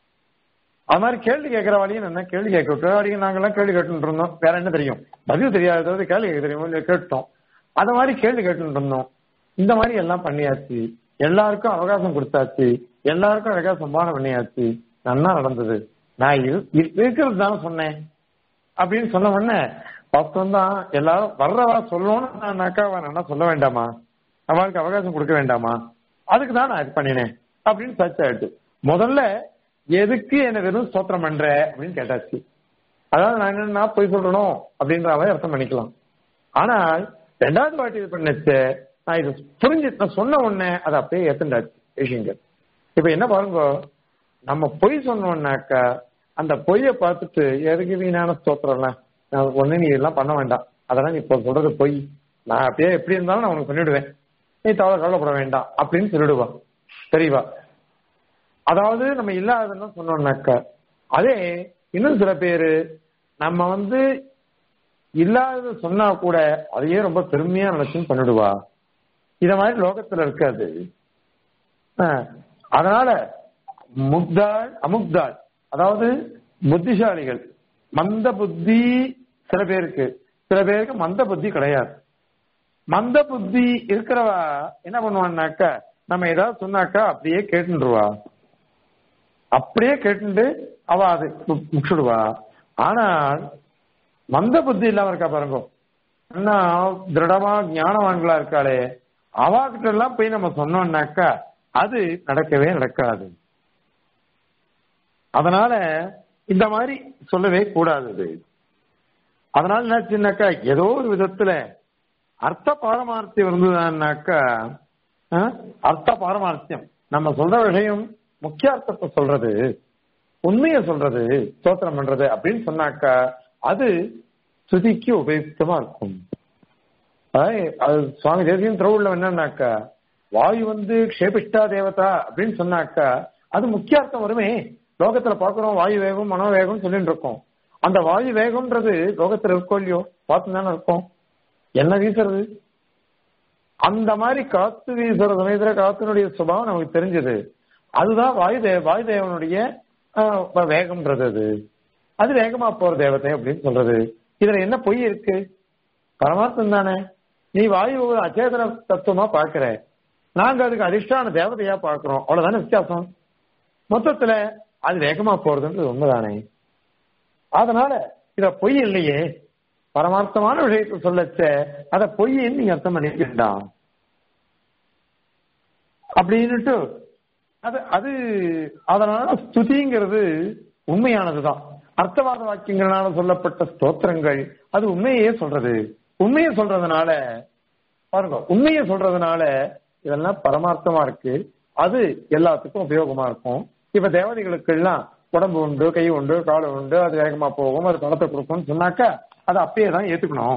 அது மாதிரி கேள்வி கேட்கிற வழியும் என்ன கேள்வி கேட்க விட்டு வரைக்கும் நாங்கெல்லாம் கேள்வி கேட்டுட்டு இருந்தோம் வேற என்ன தெரியும் பதில் தெரியாதது கேள்வி கேட்க தெரியும் இல்ல கேட்டோம் அது மாதிரி கேள்வி கேட்டுட்டு இருந்தோம் இந்த மாதிரி எல்லாம் பண்ணியாச்சு எல்லாருக்கும் அவகாசம் கொடுத்தாச்சு எல்லாருக்கும் அழகா சம்பாதனை பண்ணியாச்சு நல்லா நடந்தது நான் இரு- இரு- இருக்கிறது தானே சொன்னேன் அப்படின்னு சொன்ன உடனே வாஸ்தவம் தான் எல்லாரும் வர்றவா சொல்லணும்னாக்கா அவன் என்ன சொல்ல வேண்டாமா அவளுக்கு அவகாசம் கொடுக்க வேண்டாமா அதுக்கு தான் நான் இது பண்ணினேன் அப்படின்னு சர்ச் ஆயிட்டு முதல்ல எதுக்கு என்ன வெறும் ஸ்தோத்திரம் பண்ற அப்படின்னு கேட்டாச்சு அதாவது நான் என்னன்னா போய் சொல்லணும் அப்படின்ற மாதிரி அர்த்தம் பண்ணிக்கலாம் ஆனால் ரெண்டாவது வாட்டி இது பண்ணுச்சு நான் இது புரிஞ்சு நான் சொன்ன உடனே அதை அப்படியே ஏத்துண்டாச்சு விஷயங்கள் இப்ப என்ன பாருங்க நம்ம பொய் சொன்னோம்னாக்கா அந்த பொய்யை பார்த்துட்டு எதுக்கு வீணான ஸ்தோத்திரம்லாம் நான் ஒண்ணு நீ இதெல்லாம் பண்ண வேண்டாம் அதெல்லாம் நீ இப்போ சொல்றது பொய் நான் அப்படியே எப்படி இருந்தாலும் நான் உனக்கு சொல்லிடுவேன் நீ தவற கவலைப்பட வேண்டாம் அப்படின்னு சொல்லிடுவா தெரியவா அதாவது நம்ம இல்லாததுன்னு சொன்னோம்னாக்கா அதே இன்னும் சில பேரு நம்ம வந்து இல்லாதது சொன்னா கூட அதையே ரொம்ப பெருமையா நினைச்சுன்னு பண்ணிடுவா இத மாதிரி லோகத்துல இருக்காது ஆஹ், அதனால முக்தாள் அமுக்தாள் அதாவது புத்திசாலிகள் மந்த புத்தி சில பேருக்கு சில பேருக்கு மந்த புத்தி கிடையாது மந்த புத்தி இருக்கிறவா என்ன பண்ணுவான்னாக்கா நம்ம ஏதாவது சொன்னாக்கா அப்படியே கேட்டுருவா அப்படியே கேட்டுட்டு அவ அது மு- முடிச்சுடுவா ஆனால் மந்த புத்தி இல்லாம இருக்கா பாருங்க அண்ணா திருடமா ஞானவான்களா இருக்காளே அவாகிட்ட எல்லாம் போய் நம்ம சொன்னோம்னாக்கா அது நடக்கவே நடக்காது அதனால இந்த மாதிரி சொல்லவே கூடாது இது. அதனால என்னாச்சுன்னாக்கா ஏதோ ஒரு விதத்துல அர்த்த பாரமார்த்தியம் இருந்ததுன்னாக்கா அஹ், அர்த்த பாரமார்த்தியம் நம்ம சொல்ற விஷயம் முக்கிய அர்த்தத்தை சொல்றது உண்மையை சொல்றது ஸ்தோத்திரம் பண்றது அப்படின்னு சொன்னாக்கா அது ஸ்ருதிக்கு உபயுக்தமா இருக்கும் அதாவது, அது சுவாமி தேசியம் திருவுள்ள என்னன்னாக்கா வாயு வந்து க்ஷேபிஷ்டா தேவதா அப்படின்னு சொன்னாக்கா அது முக்கிய அர்த்தம் வருமே லோகத்துல பாக்குறோம் வாயு வேகம் மனோவேகம் சொல்லிட்டு இருக்கோம் அந்த வாயு வேகம்ன்றது லோகத்துல இருக்கோ இல்லையோ பார்த்து தானே இருக்கும் என்ன வீசுறது அந்த மாதிரி காத்து வீசுற சமயத்துல காத்தினுடைய சுபாவம் நமக்கு தெரிஞ்சது அதுதான் வாயு தே வாயு தேவனுடைய ஆஹ், வேகம்ன்றது அது அது வேகமா போற தேவதை அப்படின்னு சொல்றது இதுல என்ன பொய் இருக்கு பரமார்த்தம் தானே நீ வாயு ஒரு அச்சேதன தத்துவமா பார்க்கிற நாங்க அதுக்கு அதிர்ஷ்டான தேவதையா பார்க்கிறோம் அவ்வளவுதானே வித்தியாசம் மொத்தத்துல அது வேகமா போறதுன்றது உண்மைதானே அதனால இத பொய் இல்லையே பரமார்த்தமான விஷயத்தை சொல்லச்ச அத பொய்ன்னு நீங்க அர்த்தம் பண்ணிக்க வேண்டாம் அப்படின்னுட்டு அது அது அதனால ஸ்துதிங்கிறது உண்மையானதுதான் அர்த்தவாத வாக்கியங்களால சொல்லப்பட்ட ஸ்தோத்திரங்கள் அது உண்மையே சொல்றது உண்மையை சொல்றதுனால பாருங்க உண்மையை சொல்றதுனால இதெல்லாம் பரமார்த்தமா இருக்கு அது எல்லாத்துக்கும் உபயோகமா இருக்கும் இப்ப தேவதைகளுக்கு எல்லாம் உடம்பு உண்டு கை உண்டு கால் உண்டு அது வேகமா போகும் அது பணத்தை கொடுக்கும்னு சொன்னாக்கா அதை அப்பயே தான் ஏத்துக்கணும்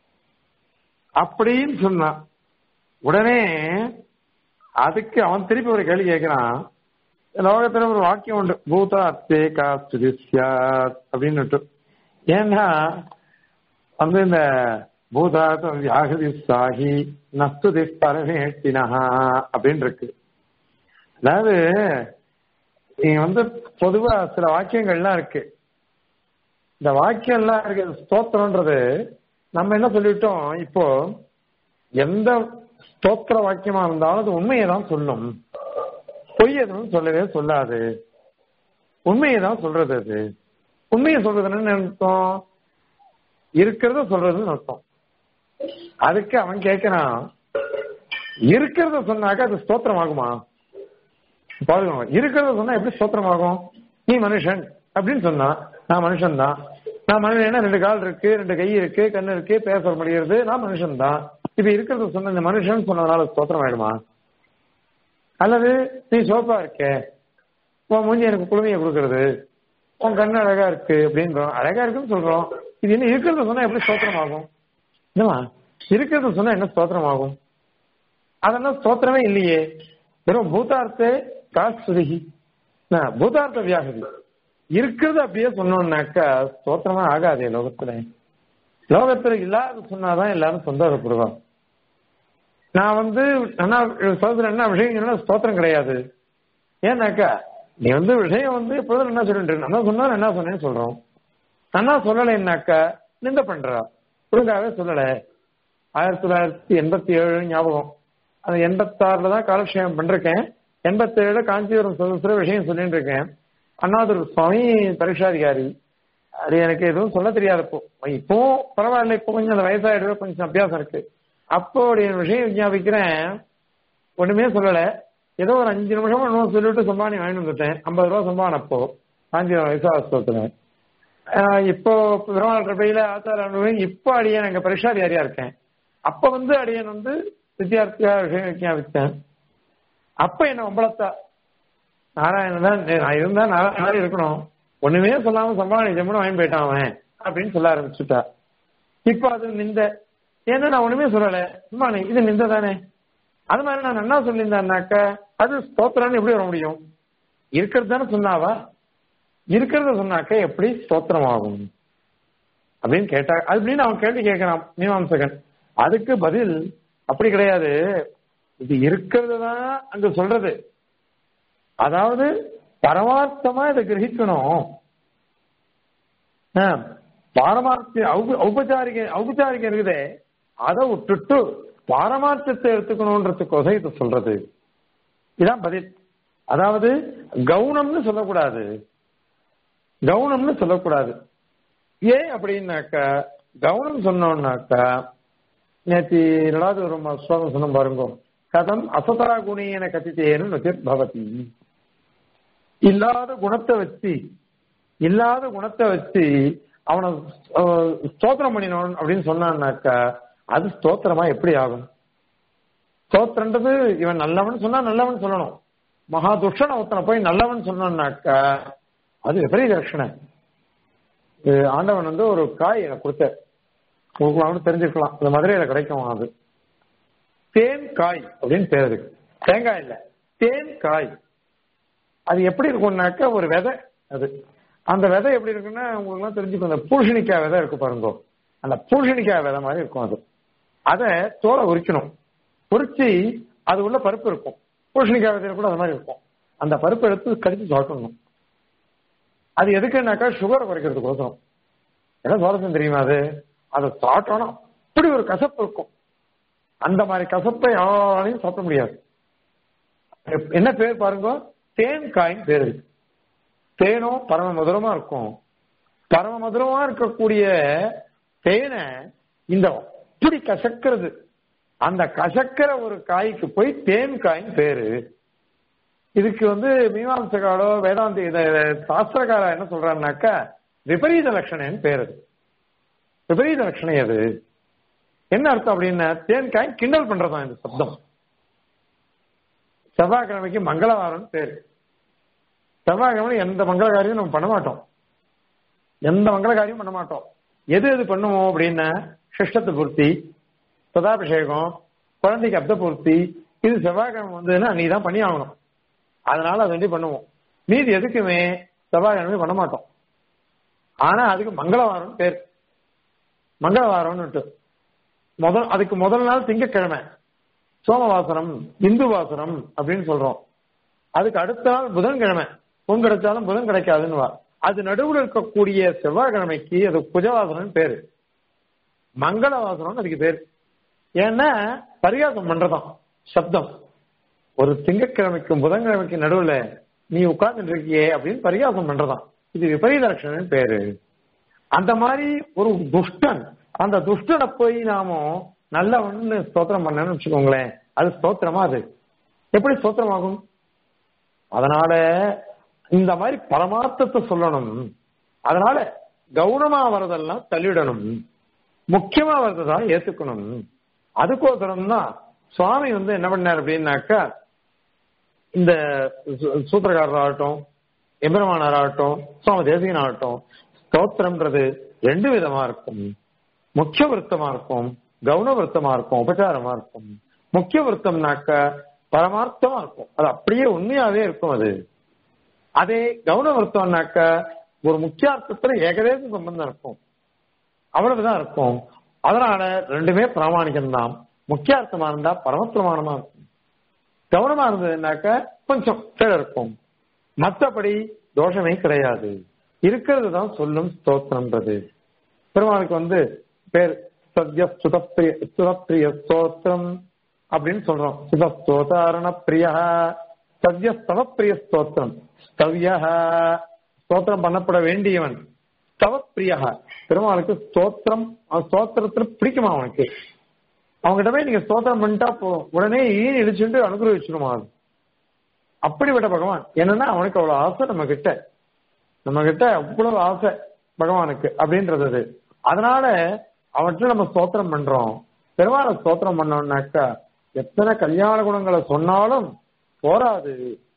அப்படின்னு சொன்னான் உடனே அதுக்கு அவன் திருப்பி ஒரு கேள்வி கேட்கிறான் லோகத்துல ஒரு வாக்கியம் உண்டு பூதா அத்தே காஸ்து அப்படின்னு ஏன்னா வந்து இந்த பூதாத் வியாகதி சாகி நஸ்துதி பரமேட்டினஹா அப்படின்னு இருக்கு அதாவது நீங்க வந்து பொதுவா சில வாக்கியங்கள்லாம் இருக்கு இந்த வாக்கியம்லாம் இருக்கு ஸ்தோத்திரம்ன்றது நம்ம என்ன சொல்லிட்டோம் இப்போ எந்த ஸ்தோத்திர வாக்கியமா இருந்தாலும் அது உண்மையை தான் சொல்லும் பொய் எதுவும் சொல்லவே சொல்லாது உண்மையை தான் சொல்றது அது உண்மையை சொல்றதுன்னு அர்த்தம் இருக்கிறத சொல்றதுன்னு அர்த்தம் அதுக்கு அவன் கேட்கிறான் இருக்கிறத சொன்னாக்க அது ஸ்தோத்திரம் ஆகுமா பாருங்க இருக்கிறத சொன்னா எப்படி ஸ்தோத்திரம் ஆகும் நீ மனுஷன் அப்படின்னு சொன்னா நான் மனுஷன் தான் நான் மனுஷன் ரெண்டு கால் இருக்கு ரெண்டு கை இருக்கு கண்ணு இருக்கு பேச முடியாது நான் மனுஷன் தான் இப்ப இருக்கிறத சொன்ன இந்த மனுஷன் சொன்னதுனால ஸ்தோத்திரம் ஆயிடுமா அல்லது நீ சோப்பா இருக்க உன் மூஞ்சி எனக்கு குழுமையை கொடுக்கறது உன் கண்ணு அழகா இருக்கு அப்படின்றோம் அழகா இருக்குன்னு சொல்றோம் இது என்ன இருக்கிறத சொன்னா எப்படி ஸ்தோத்திரம் ஆகும் என்னமா இருக்கிறத சொன்னா என்ன ஸ்தோத்திரம் ஆகும் அதெல்லாம் ஸ்தோத்திரமே இல்லையே வெறும் பூதார்த்த காசுருகி பூதார்த்த வியாகதி இருக்கிறது அப்படியே சொன்னோம்னாக்கா ஸ்தோத்திரமா ஆகாதே லோகத்துல லோகத்துல இல்லாத சொன்னாதான் எல்லாரும் சந்தோஷப்படுவாங்க நான் வந்து என்ன சோதனை என்ன விஷயம் சொன்னா ஸ்தோத்திரம் கிடையாது ஏன்னாக்கா நீ வந்து விஷயம் வந்து எப்பொழுதும் என்ன சொல்லிட்டு நல்லா சொன்னா என்ன சொன்னேன்னு சொல்றோம் நல்லா சொல்லலைன்னாக்கா நிந்த பண்றா ஒழுங்காவே சொல்லல ஆயிரத்தி தொள்ளாயிரத்தி எண்பத்தி ஏழு ஞாபகம் அது எண்பத்தாறுல தான் காலக்ஷேபம் பண்ணிருக்கேன் எண்பத்தேழுல காஞ்சிபுரம் சுதந்திர விஷயம் சொல்லிட்டு இருக்கேன் அண்ணாதுர் சுவாமி பரீட்சாதிகாரி அது எனக்கு எதுவும் சொல்ல தெரியாதப்போ இப்போ பரவாயில்ல இப்போ கொஞ்சம் அந்த வயசாயிடுற கொஞ்சம் அபியாசம் இருக்கு அப்போ ஒரு விஷயம் விஞ்ஞாபிக்கிறேன் ஒண்ணுமே சொல்லல ஏதோ ஒரு அஞ்சு நிமிஷம் இன்னும் சொல்லிட்டு சம்பாணி வாங்கிட்டு வந்துட்டேன் ஐம்பது ரூபா சம்பானம் அப்போ காஞ்சிபுரம் வயசாஸ்தவத்துல இப்போ பெருமாள் கிருப்பையில ஆச்சார அனுபவம் இப்போ அடியன் அங்க பரீட்சாதிகாரியா இருக்கேன் அப்ப வந்து அடியன் வந்து வித்தியார்த்தியா விஷயம் விஞ்ஞாபித்தேன் அப்ப என்ன ஒம்பளத்தா நாராயணன் தான் நான் இருந்தா நாராயணன் இருக்கணும் ஒண்ணுமே சொல்லாம சம்பாதி ஜம்முன்னு வாங்கி போயிட்டான் அவன் அப்படின்னு சொல்ல ஆரம்பிச்சுட்டா இப்ப அது நிந்த ஏன்னா நான் ஒண்ணுமே சொல்லல சும்மா இது நிந்த தானே அது மாதிரி நான் என்ன சொல்லியிருந்தேன்னாக்க அது ஸ்தோத்திரம்னு எப்படி வர முடியும் இருக்கிறது தானே சொன்னாவா இருக்கிறத சொன்னாக்க எப்படி ஸ்தோத்திரம் ஆகும் அப்படின்னு கேட்டா அப்படின்னு அவன் கேள்வி கேட்கிறான் மீமாம்சகன் அதுக்கு பதில் அப்படி கிடையாது இது இருக்கிறது தான் அங்க சொல்றது அதாவது பரமார்த்தமா இதை கிரகிக்கணும் பாரமார்த்த ஔபச்சாரிக ஔபச்சாரிகம் இருக்குதே அதை விட்டுட்டு பாரமார்த்தத்தை எடுத்துக்கணும்ன்றதுக்கோசம் இதை சொல்றது இதான் பதில் அதாவது கவுனம்னு சொல்லக்கூடாது கவுனம்னு சொல்லக்கூடாது ஏன் அப்படின்னாக்கா கவுனம் சொன்னோம்னாக்கா நேற்று ரெண்டாவது ஒரு ஸ்லோகம் சொன்ன பாருங்க கதம் அசதரா குணியன கத்தித்தேன்னு நொச்சித் பவதி இல்லாத குணத்தை வச்சு இல்லாத குணத்தை வச்சு அவனை ஸ்தோத்திரம் பண்ணினவன் அப்படின்னு சொன்னான்னாக்கா அது ஸ்தோத்திரமா எப்படி ஆகும் ஸ்தோத்திரன்றது இவன் நல்லவன் சொன்னா நல்லவன் சொல்லணும் மகா துஷன ஒருத்தனை போய் நல்லவன் சொன்னான்னாக்கா அது விபரீத லட்சணை ஆண்டவன் வந்து ஒரு காய் எனக்கு கொடுத்த உங்களுக்கு தெரிஞ்சுக்கலாம் இந்த மதுரையில கிடைக்கும் அது தேன் காய் அப்படின்னு பேர் இருக்கு தேங்காய் இல்ல தேன் காய் அது எப்படி இருக்கும்னாக்க ஒரு விதை அது அந்த விதை எப்படி இருக்குன்னா உங்களுக்கு எல்லாம் தெரிஞ்சுக்கும் அந்த பூஷணிக்காய் விதை இருக்கு பாருங்க அந்த பூஷணிக்காய் விதை மாதிரி இருக்கும் அது அதை தோலை உரிக்கணும் உரிச்சு அது உள்ள பருப்பு இருக்கும் பூஷணிக்காய் விதையில கூட அது மாதிரி இருக்கும் அந்த பருப்பு எடுத்து கடிச்சு சாப்பிடணும் அது எதுக்குன்னாக்கா சுகரை குறைக்கிறதுக்கோசரம் என்ன சுவாரஸ்யம் தெரியுமா அது அதை சாப்பிட்டோம்னா அப்படி ஒரு கசப்பு இருக்கும் அந்த மாதிரி கசப்பை யாராலையும் சாப்பிட முடியாது என்ன பேர் பாருங்க தேன் காயின் பேர் இருக்கு தேனும் பரம மதுரமா இருக்கும் பரம மதுரமா இருக்கக்கூடிய தேனை இந்த அப்படி கசக்கிறது அந்த கசக்கிற ஒரு காய்க்கு போய் தேன் காயின் பேரு இதுக்கு வந்து மீமாம்சகாலோ வேதாந்தி இத சாஸ்திரகாரா என்ன சொல்றாருனாக்கா விபரீத லட்சணம்னு பேர் அது விபரீத லட்சணம் அது என்ன அர்த்தம் அப்படின்னா தேன்காய் கிண்டல் பண்றதா இந்த சப்தம் செவ்வாய்க்கிழமைக்கு மங்களவாரம்னு பேரு செவ்வாய்க்கிழமை எந்த மங்கள காரியம் நம்ம பண்ண மாட்டோம் எந்த மங்கள காரியம் பண்ண மாட்டோம் எது எது பண்ணுவோம் அப்படின்னா சிஷ்டத்து பூர்த்தி சதாபிஷேகம் குழந்தைக்கு அப்த பூர்த்தி இது செவ்வாய்க்கிழமை வந்ததுன்னா நீ தான் பண்ணி ஆகணும் அதனால அது வேண்டி பண்ணுவோம் மீதி எதுக்குமே செவ்வாய்க்கிழமை பண்ண மாட்டோம் ஆனா அதுக்கு மங்களவாரம் பேர் மங்களவாரம்னு முதல் அதுக்கு முதல் நாள் திங்கக்கிழமை சோமவாசனம் இந்து வாசனம் அப்படின்னு சொல்றோம் அதுக்கு அடுத்த நாள் புதன்கிழமை பொன் கிடைச்சாலும் புதன் கிடைக்காதுன்னு அது நடுவில் இருக்கக்கூடிய செவ்வாய்க்கிழமைக்கு அது குஜவாசனம் பேரு மங்களவாசனம் அதுக்கு பேர் ஏன்னா பரிகாசம் பண்றதாம் சப்தம் ஒரு திங்கக்கிழமைக்கும் புதன்கிழமைக்கு நடுவுல நீ உட்கார்ந்துட்டு இருக்கியே அப்படின்னு பரிகாசம் பண்றதாம் இது விபரீத லட்சணம் பேரு அந்த மாதிரி ஒரு துஷ்டன் அந்த துஷ்டனை போய் நாம நல்லவன்னு ஸ்தோத்திரம் பண்ணணும்னு வச்சுக்கோங்களேன் அது ஸ்தோத்திரமா அது எப்படி ஸ்தோத்திரமாகும் அதனால இந்த மாதிரி பரமார்த்தத்தை சொல்லணும் அதனால கௌனமா வர்றதெல்லாம் தள்ளிடணும் முக்கியமா வர்றதான் ஏத்துக்கணும் அதுக்கோசரம் தான் சுவாமி வந்து என்ன பண்ணார் அப்படின்னாக்கா இந்த சூத்திரக்காரர் ஆகட்டும் எம்பெருமானார் ஆகட்டும் சுவாமி தேசிகன் ஆகட்டும் ஸ்தோத்திரம்ன்றது ரெண்டு விதமா இருக்கும் முக்கிய விருத்தமா இருக்கும் கவுன விருத்தமா இருக்கும் உபச்சாரமா இருக்கும் முக்கிய விருத்தம்னாக்க பரமார்த்தமா இருக்கும் அது அப்படியே உண்மையாவே இருக்கும் அது அதே கவுன விருத்தம்னாக்க ஒரு முக்கியார்த்தத்துல ஏகதேச சம்பந்தம் இருக்கும் அவ்வளவுதான் இருக்கும் அதனால ரெண்டுமே பிராமணிகம் தான் முக்கியார்த்தமா இருந்தா பரமப்பிரமாணமா இருக்கும் கவனமா இருந்ததுனாக்க கொஞ்சம் கீழே இருக்கும் மற்றபடி தோஷமே கிடையாது இருக்கிறது தான் சொல்லும் ஸ்தோத்திரம்ன்றது பெருமாளுக்கு வந்து பேர் சத்ய சுதப்பிரிய சுதப்பிரிய ஸ்தோத்திரம் அப்படின்னு சொல்றோம் சுதஸ்தோதாரண பிரிய சத்ய ஸ்தவப்பிரிய ஸ்தோத்திரம் ஸ்தவ்ய ஸ்தோத்திரம் பண்ணப்பட வேண்டியவன் ஸ்தவப்பிரிய பெருமாளுக்கு ஸ்தோத்திரம் ஸ்தோத்திரத்துல பிடிக்குமா அவனுக்கு அவங்ககிட்ட போய் நீங்க ஸ்தோத்திரம் பண்ணிட்டா போதும் உடனே ஈன் இடிச்சுட்டு அனுகிரகிச்சிருமா அது அப்படிப்பட்ட பகவான் என்னன்னா அவனுக்கு அவ்வளவு ஆசை நம்ம கிட்ட நம்ம கிட்ட அவ்வளவு ஆசை பகவானுக்கு அப்படின்றது அது அதனால அவன்கிட்ட நம்ம ஸ்தோத்திரம் பண்றோம் பெருமாளை ஸ்தோத்திரம் பண்ணோம்னாக்கா எத்தனை கல்யாண குணங்களை சொன்னாலும் போராது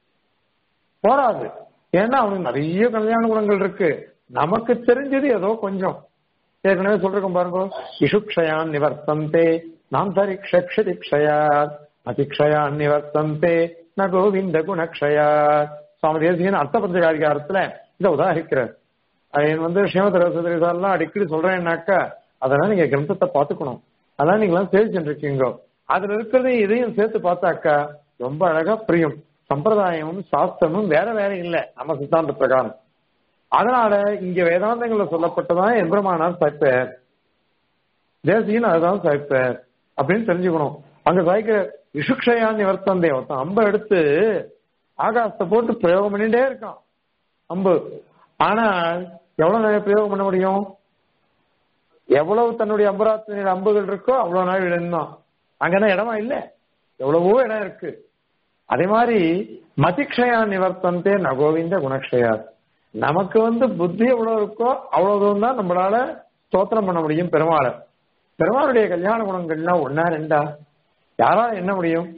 போராது ஏன்னா அவனுக்கு நிறைய கல்யாண குணங்கள் இருக்கு நமக்கு தெரிஞ்சது ஏதோ கொஞ்சம் ஏற்கனவே சொல்றோம் பாருங்க இஷுக்ஷயான் நிவர்த்தந்தே நாம் தரிக்ஷதி க்ஷயாத் அதிக்ஷயான் நிவர்த்தந்தே ந கோவிந்த குணக்ஷயாத் சுவாமி தேசியன் அர்த்த பஞ்சகாரிகாரத்துல இதை உதாரிக்கிறார் அது வந்து ஸ்ரீமத் அடிக்கடி சொல்றேன்னாக்கா அதெல்லாம் நீங்க கிரந்தத்தை பாத்துக்கணும் அதான் நீங்க எல்லாம் சேவிச்சுட்டு இருக்கீங்க அதுல இருக்கிறது இதையும் சேர்த்து பார்த்தாக்கா ரொம்ப அழகா புரியும் சம்பிரதாயமும் சாஸ்திரமும் வேற வேற இல்லை நம்ம சித்தாந்த பிரகாரம் அதனால இங்க வேதாந்தங்கள்ல சொல்லப்பட்டதான் எம்பிரமானார் சாய்ப்பார் தேசியன் அதுதான் சாய்ப்பார் அப்படின்னு தெரிஞ்சுக்கணும் அங்க சாய்க்கிற விஷுக்ஷயான் நிவர்த்தம் தேவத்தம் அம்பை எடுத்து ஆகாசத்தை போட்டு பிரயோகம் பண்ணிட்டே இருக்கான் அம்பு ஆனால் எவ்வளவு நிறைய பிரயோகம் பண்ண முடியும் எவ்வளவு தன்னுடைய அம்பராத்தின அம்புகள் இருக்கோ அவ்வளவு நாள் இடம் அங்கன்னா இடமா இல்ல எவ்வளவோ இடம் இருக்கு அதே மாதிரி மதிக்ஷயா நிவர்த்தந்தே நகோவிந்த குணக்ஷயா நமக்கு வந்து புத்தி எவ்வளவு இருக்கோ அவ்வளவு தான் நம்மளால ஸ்தோத்திரம் பண்ண முடியும் பெருமாளை பெருமாளுடைய கல்யாண குணங்கள்லாம் ஒன்னா ரெண்டா யாரால என்ன முடியும்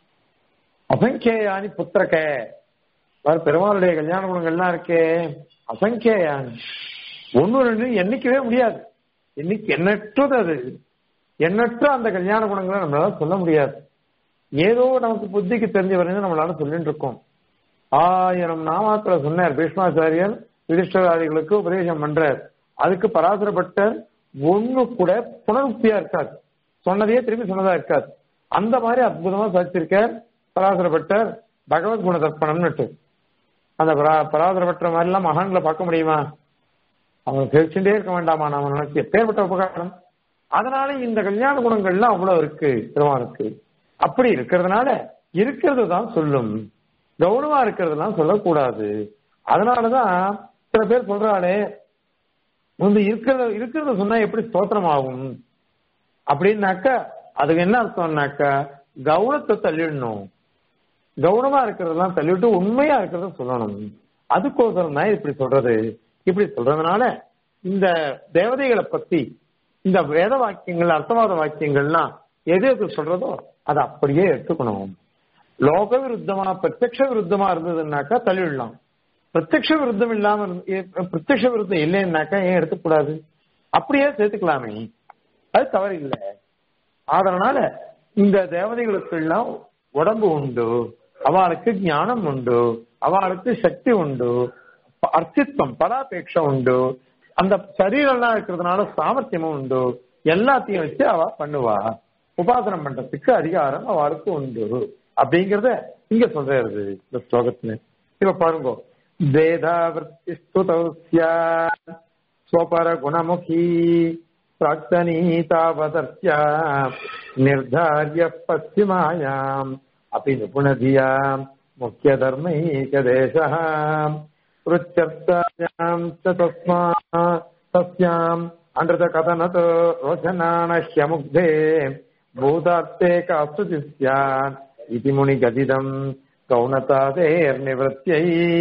அசங்கேயானி புத்திரக்க பெருமாளுடைய கல்யாண குணங்கள்லாம் இருக்கே அசங்கேயானி ஒன்னு ரெண்டு எண்ணிக்கவே முடியாது இன்னைக்கு எண்ணற்றது அது எண்ணற்ற அந்த கல்யாண குணங்களை நம்மளால சொல்ல முடியாது ஏதோ நமக்கு புத்திக்கு தெரிஞ்ச வரையும் நம்மளால சொல்லிட்டு இருக்கோம் ஆயிரம் நாமாக்களை சொன்னார் பீஷ்மாச்சாரியர் யுதிஷ்டராதிகளுக்கு உபதேசம் பண்றார் அதுக்கு பராசரப்பட்டர் ஒண்ணு கூட புனருக்தியா இருக்காது சொன்னதையே திரும்பி சொன்னதா இருக்காது அந்த மாதிரி அற்புதமா சாதிச்சிருக்கார் பராசரப்பட்டர் பகவத் குண தர்ப்பணம்னுட்டு அந்த பராசரப்பட்ட மாதிரி எல்லாம் மகான்களை பார்க்க முடியுமா அவங்க தெரிச்சுட்டே இருக்க வேண்டாமா நாம நினைச்சு எப்பேற்பட்ட உபகாரம் அதனால இந்த கல்யாண குணங்கள்லாம் அவ்வளவு இருக்கு பெருமானுக்கு அப்படி இருக்கிறதுனால இருக்கிறது தான் சொல்லும் கௌரவமா இருக்கிறதெல்லாம் சொல்லக்கூடாது அதனாலதான் சில பேர் சொல்றாளே வந்து இருக்கிறத இருக்கிறத சொன்னா எப்படி ஸ்தோத்திரம் ஆகும் அப்படின்னாக்கா அதுக்கு என்ன அர்த்தம்னாக்கா கௌரவத்தை தள்ளிடணும் கௌனமா இருக்கிறதெல்லாம் தள்ளிவிட்டு உண்மையா இருக்கிறத சொல்லணும் அதுக்கோசரம் தான் இப்படி சொல்றது இப்படி சொல்றதுனால இந்த தேவதைகளை பத்தி இந்த வேத வாக்கியங்கள் அர்த்தவாத வாக்கியங்கள்லாம் எது எது சொல்றதோ அதை அப்படியே எடுத்துக்கணும் லோக விருத்தமா பிரத்யக்ஷ விருத்தமா இருந்ததுன்னாக்கா தள்ளிவிடலாம் பிரத்யக்ஷ விருத்தம் இல்லாம இருந்து- ஏ- பிரத்யக்ஷ விருத்தம் இல்லைன்னாக்கா ஏன் எடுத்துக்கூடாது அப்படியே சேர்த்துக்கலாமே அது தவறு இல்லை அதனால இந்த தேவதைகளுக்கெல்லாம் உடம்பு உண்டு அவளுக்கு ஞானம் உண்டு அவளுக்கு சக்தி உண்டு ப- அர்த்தித்வம் பராபேட்சை உண்டு அந்த சரீரம்லாம் இருக்கிறதுனால சாமர்த்தியமும் உண்டு எல்லாத்தையும் வச்சு அவ பண்ணுவா உபாசனம் பண்றதுக்கு அதிகாரம் அவளுக்கு உண்டு அப்படிங்கறத இங்க சொல்றது இந்த ஸ்லோகத்துல இப்ப பாருங்க வேதாவிருத்தி ஸ்துதௌஸ்யா ஸ்வபர குணமுகி प्राक्तनीतावदर्त्या निर्धार्य पश्चिमायाम् अपि निपुणधिया मुख्यधर्मैकदेशः पृच्छर्तायाम् च तस्मा तस्याम् अनृतकथनतो रोचनानह्यमुग्धे भूतार्थे कास्तुति स्यात् इति मुनिगदिदम् गौणतादेर्निवृत्त्यै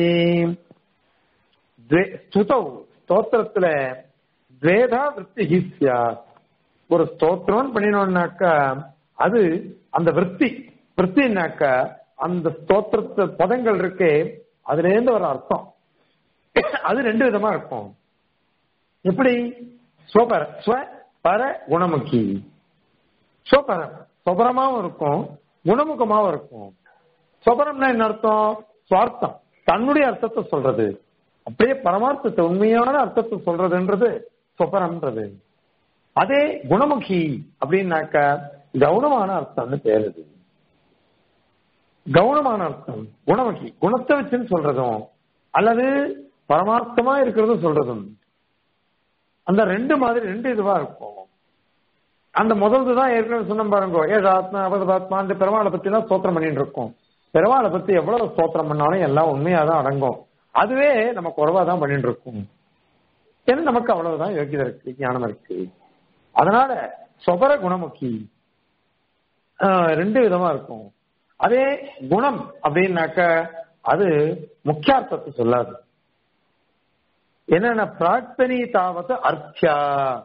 द्वे- स्तुतौ ஸ்தோத்திரத்துல துவேதா விற்பி சியாத் ஒரு ஸ்தோத்திரம் பண்ணினோம்னாக்கா அது அந்த விற்பி விற்பின்னாக்கா அந்த ஸ்தோத்திரத்து பதங்கள் இருக்கே அதுல இருந்து ஒரு அர்த்தம் அது ரெண்டு விதமா இருக்கும் எப்படி ஸ்வபர ஸ்வ பர குணமுகி ஸ்வபரம் ஸ்வபரமாவும் இருக்கும் குணமுகமாவும் இருக்கும் ஸ்வபரம்னா என்ன அர்த்தம் சுவார்த்தம் தன்னுடைய அர்த்தத்தை சொல்றது அப்படியே பரமார்த்தத்தை உண்மையான அர்த்தத்தை சொல்றதுன்றது சொப்பரம்ன்றது அதே குணமுகி அப்படின்னாக்க கவுனமான அர்த்தம்னு பேர் அது கவுனமான அர்த்தம் குணமுகி குணத்தை வச்சுன்னு சொல்றதும் அல்லது பரமார்த்தமா இருக்கிறதும் சொல்றதும் அந்த ரெண்டு மாதிரி ரெண்டு இதுவா இருக்கும் அந்த முதல்து தான் ஏற்கனவே சொன்ன பாருங்க ஏழு ஆத்மா அபத ஆத்மா அந்த பெருமாளை பத்தி தான் ஸ்தோத்திரம் பண்ணிட்டு இருக்கோம் பெருமாளை பத்தி எவ்வளவு ஸ்தோத்திரம் பண்ணாலும் எல்லாம் உண்மையா தான் அடங்கும் அதுவே நம்ம குறைவா தான் பண்ணிட்டு இருக்கோம் ஏன்னா நமக்கு அவ்வளவுதான் யோகியதை இருக்கு ஞானம் இருக்கு அதனால சொபர குணமுக்கி ஆஹ், ரெண்டு விதமா இருக்கும் அதே குணம் அப்படின்னாக்க அது முக்கியார்த்தத்தை சொல்லாது என்னென்ன பிரார்த்தனை தாவது அர்த்தியா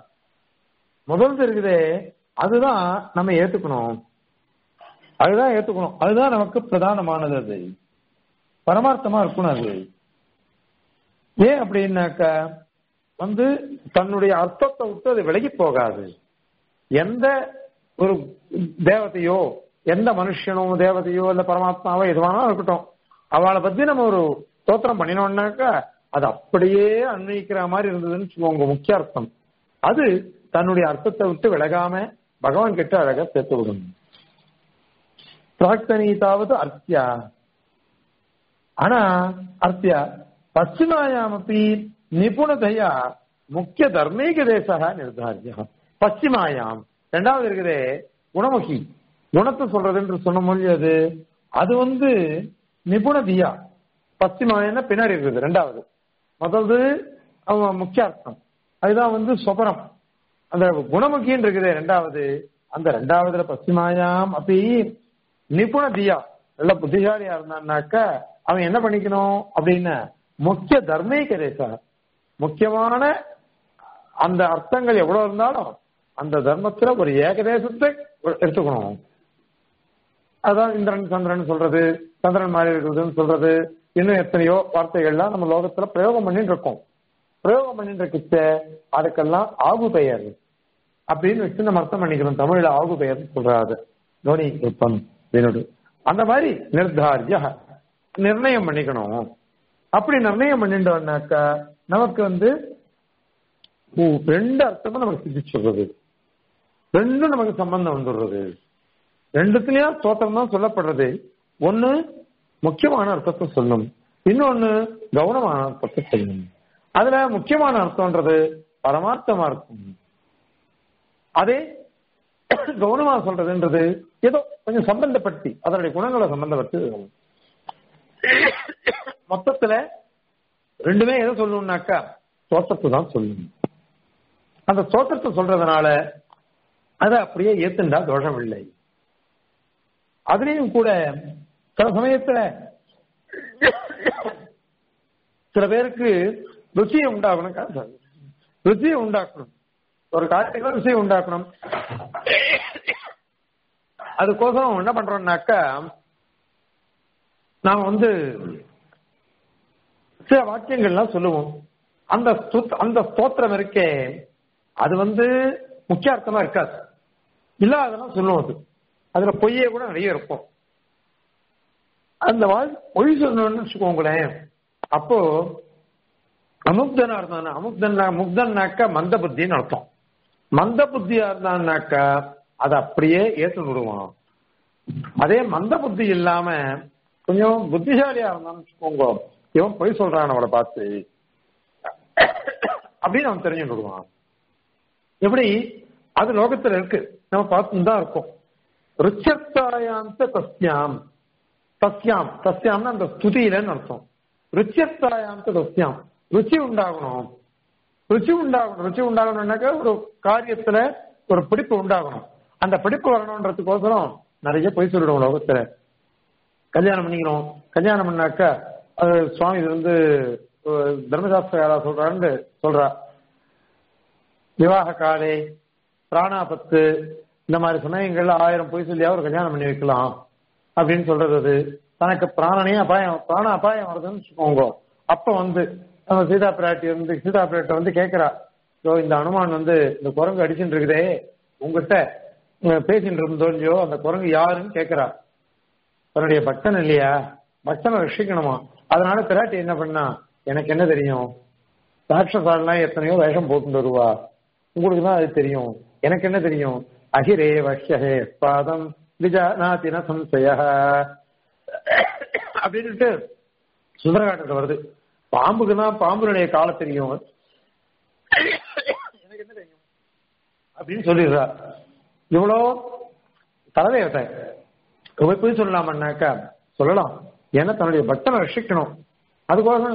முதல்து இருக்குதே அதுதான் நம்ம ஏத்துக்கணும் அதுதான் ஏத்துக்கணும் அதுதான் நமக்கு பிரதானமானது அது பரமார்த்தமா இருக்கணும் அது ஏன் அப்படின்னாக்க வந்து தன்னுடைய அர்த்தத்தை விட்டு அது விலகி போகாது எந்த ஒரு தேவதையோ எந்த மனுஷனோ தேவதையோ இல்ல பரமாத்மாவோ எதுவானாலும் இருக்கட்டும் அவளை பத்தி நம்ம ஒரு ஸ்தோத்திரம் பண்ணினோம்னாக்கா அது அப்படியே அன்வயிக்கிற மாதிரி இருந்ததுன்னு வச்சுக்கோங்க முக்கிய அர்த்தம் அது தன்னுடைய அர்த்தத்தை விட்டு விலகாம பகவான் கிட்ட அழகா சேர்த்து விடும் பிராக்தனீதாவது அர்த்தியா ஆனா அர்த்தியா பশ্চিமாயாமப்பி நிபுணதையா முக்கிய தர்மீக தேசா நிர்தாரியா பশ্চিமாயாம் ரெண்டாவது இருக்குதே குணமுகி குணத்தை சொல்றதுன்னு சொன்ன மொழி அது அது வந்து நிபுணதியா பশ্চিமாயன்னா பின்னாடி இருக்குது ரெண்டாவது முதல்து அவன் முக்கிய அர்த்தம் அதுதான் வந்து சொபரம் அந்த குணமுகின்னு இருக்குதே ரெண்டாவது அந்த ரெண்டாவதுல பশ্চিமாயாம் அப்படி நிபுண தியா நல்ல புத்திசாலியா இருந்தான்னாக்கா அவன் என்ன பண்ணிக்கணும் அப்படின்னு முக்கிய தர்மீக ரேசா முக்கியமான அந்த அர்த்தங்கள் எவ்வளவு இருந்தாலும் அந்த தர்மத்துல ஒரு ஏகதேசத்தை எடுத்துக்கணும் அதான் இந்திரன் சந்திரன் சொல்றது சந்திரன் மாதிரி இருக்கிறதுன்னு சொல்றது இன்னும் எத்தனையோ வார்த்தைகள்லாம் நம்ம லோகத்துல பிரயோகம் பண்ணிட்டு இருக்கோம் பிரயோகம் பண்ணிட்டு இருக்கிச்ச அதுக்கெல்லாம் ஆகு பெயர் அப்படின்னு வச்சு நம்ம அர்த்தம் பண்ணிக்கிறோம் தமிழ்ல ஆகு பெயர் சொல்றாரு தோனி இப்பம் வினோடு அந்த மாதிரி நிர்தாரிய நிர்ணயம் பண்ணிக்கணும் அப்படி நிர்ணயம் பண்ணிட்டோம்னாக்கா நமக்கு வந்து ஓ, ரெண்டு அர்த்தமும் நமக்கு சித்திச்சு சொல்றது ரெண்டும் நமக்கு சம்பந்தம் வந்துடுறது ரெண்டுத்துலயும் ஸ்தோத்திரம் தான் சொல்லப்படுறது ஒண்ணு முக்கியமான அர்த்தத்தை சொல்லும் இன்னொன்னு கவனமான அர்த்தத்தை சொல்லும் அதுல முக்கியமான அர்த்தம்ன்றது பரமார்த்தமா இருக்கும் அதே கவனமா சொல்றதுன்றது ஏதோ கொஞ்சம் சம்பந்தப்படுத்தி அதனுடைய குணங்களை சம்பந்தப்பட்டு மொத்தத்துல ரெண்டுமே எதை சொல்லணும்னாக்கா தோற்றத்தை தான் சொல்லணும் அந்த தோற்றத்தை சொல்றதுனால அதை அப்படியே ஏத்துண்டா தோஷம் இல்லை அதுலயும் கூட சில சமயத்துல சில பேருக்கு ருச்சியை உண்டாகணும் கா- ருச்சியை உண்டாக்கணும் ஒரு காரியத்துல ருசியை உண்டாக்கணும் அதுக்கோசரம் என்ன பண்றோம்னாக்கா நாம வந்து சில வாக்கியங்கள்லாம் சொல்லுவோம் அந்த ஸ்துத்- அந்த ஸ்தோத்திரம் இருக்கே அது வந்து முக்கியார்த்தமா இருக்காது இல்லாதெல்லாம் சொல்லுவோம் அது அதுல பொய்யே கூட நிறைய இருக்கும் அந்த வாழ் பொய் சொல்லணும்னு வச்சுக்கோங்களேன் அப்போ அமுக்தனா இருந்தானா அமுக்தன்னா முக்தன்னாக்கா மந்த புத்தின்னு அர்த்தம் மந்த புத்தியா இருந்தான்னாக்கா அதை அப்படியே ஏற்று விடுவான் அதே மந்த புத்தி இல்லாம கொஞ்சம் புத்திசாலியா இருந்தான்னு வச்சுக்கோங்க இவன் பொய் சொல்றான் அவளை பார்த்து அப்படின்னு அவன் தெரிஞ்சு விடுவான் எப்படி அது லோகத்துல இருக்கு நம்ம பார்த்து தான் இருக்கோம் ருச்சத்தாயாந்த தஸ்யாம் தஸ்யாம் தஸ்யாம்னா அந்த ஸ்துதியிலன்னு அர்த்தம் ருச்சியத்தாயாந்த தஸ்யாம் ருச்சி உண்டாகணும் ருச்சி உண்டாகணும் ருச்சி உண்டாகணும்னாக்க ஒரு காரியத்துல ஒரு பிடிப்பு உண்டாகணும் அந்த பிடிப்பு வரணுன்றதுக்கோசரம் நிறைய பொய் சொல்லிடுவோம் லோகத்துல கல்யாணம் பண்ணிக்கிறோம் கல்யாணம் பண்ணாக்கா அது சுவாமி இது வந்து அஹ், தர்மசாஸ்திர யாரா சொல்றாருன்னு சொல்றா விவாக காலை பிராணாபத்து இந்த மாதிரி சமயங்கள்ல ஆயிரம் பொய் சொல்லியா ஒரு கல்யாணம் பண்ணி வைக்கலாம் அப்படின்னு சொல்றது அது தனக்கு பிராணனே அபாயம் பிராண அபாயம் வருதுன்னு வச்சுக்கோங்க அப்ப வந்து நம்ம சீதா பிராட்டி வந்து சீதா பிராட்டி வந்து கேட்கிறா "இதோ இந்த அனுமான் வந்து இந்த குரங்கு அடிச்சுட்டு இருக்குதே உங்ககிட்ட அஹ், பேசிட்டு இருந்தோ இல்லையோ அந்த குரங்கு யாருன்னு கேட்கிறா தன்னுடைய பக்தன் இல்லையா பக்தனை ரட்சிக்கணுமா அதனால பிராட்டி என்ன பண்ணா எனக்கு என்ன தெரியும் ராட்சசாலாம் எத்தனையோ வேஷம் போட்டு வருவா உங்களுக்கு தான் அது தெரியும் எனக்கு என்ன தெரியும் அகிரே வஷ்யஹே பாதம் விஜானாதின சம்சய அப்படின்ட்டு சுந்தரகாண்டத்தில் வருது பாம்புக்கு தான் பாம்புடைய காலம் தெரியும் எனக்கு என்ன தெரியும் அப்படின்னு சொல்லிடுறா இவ்வளோ தலைவேத்தை போய் போய் சொல்லலாமன்னாக்கா சொல்லலாம் ஏன்னா தன்னுடைய பக்தனை ரட்சிக்கணும் அதுக்கோசம்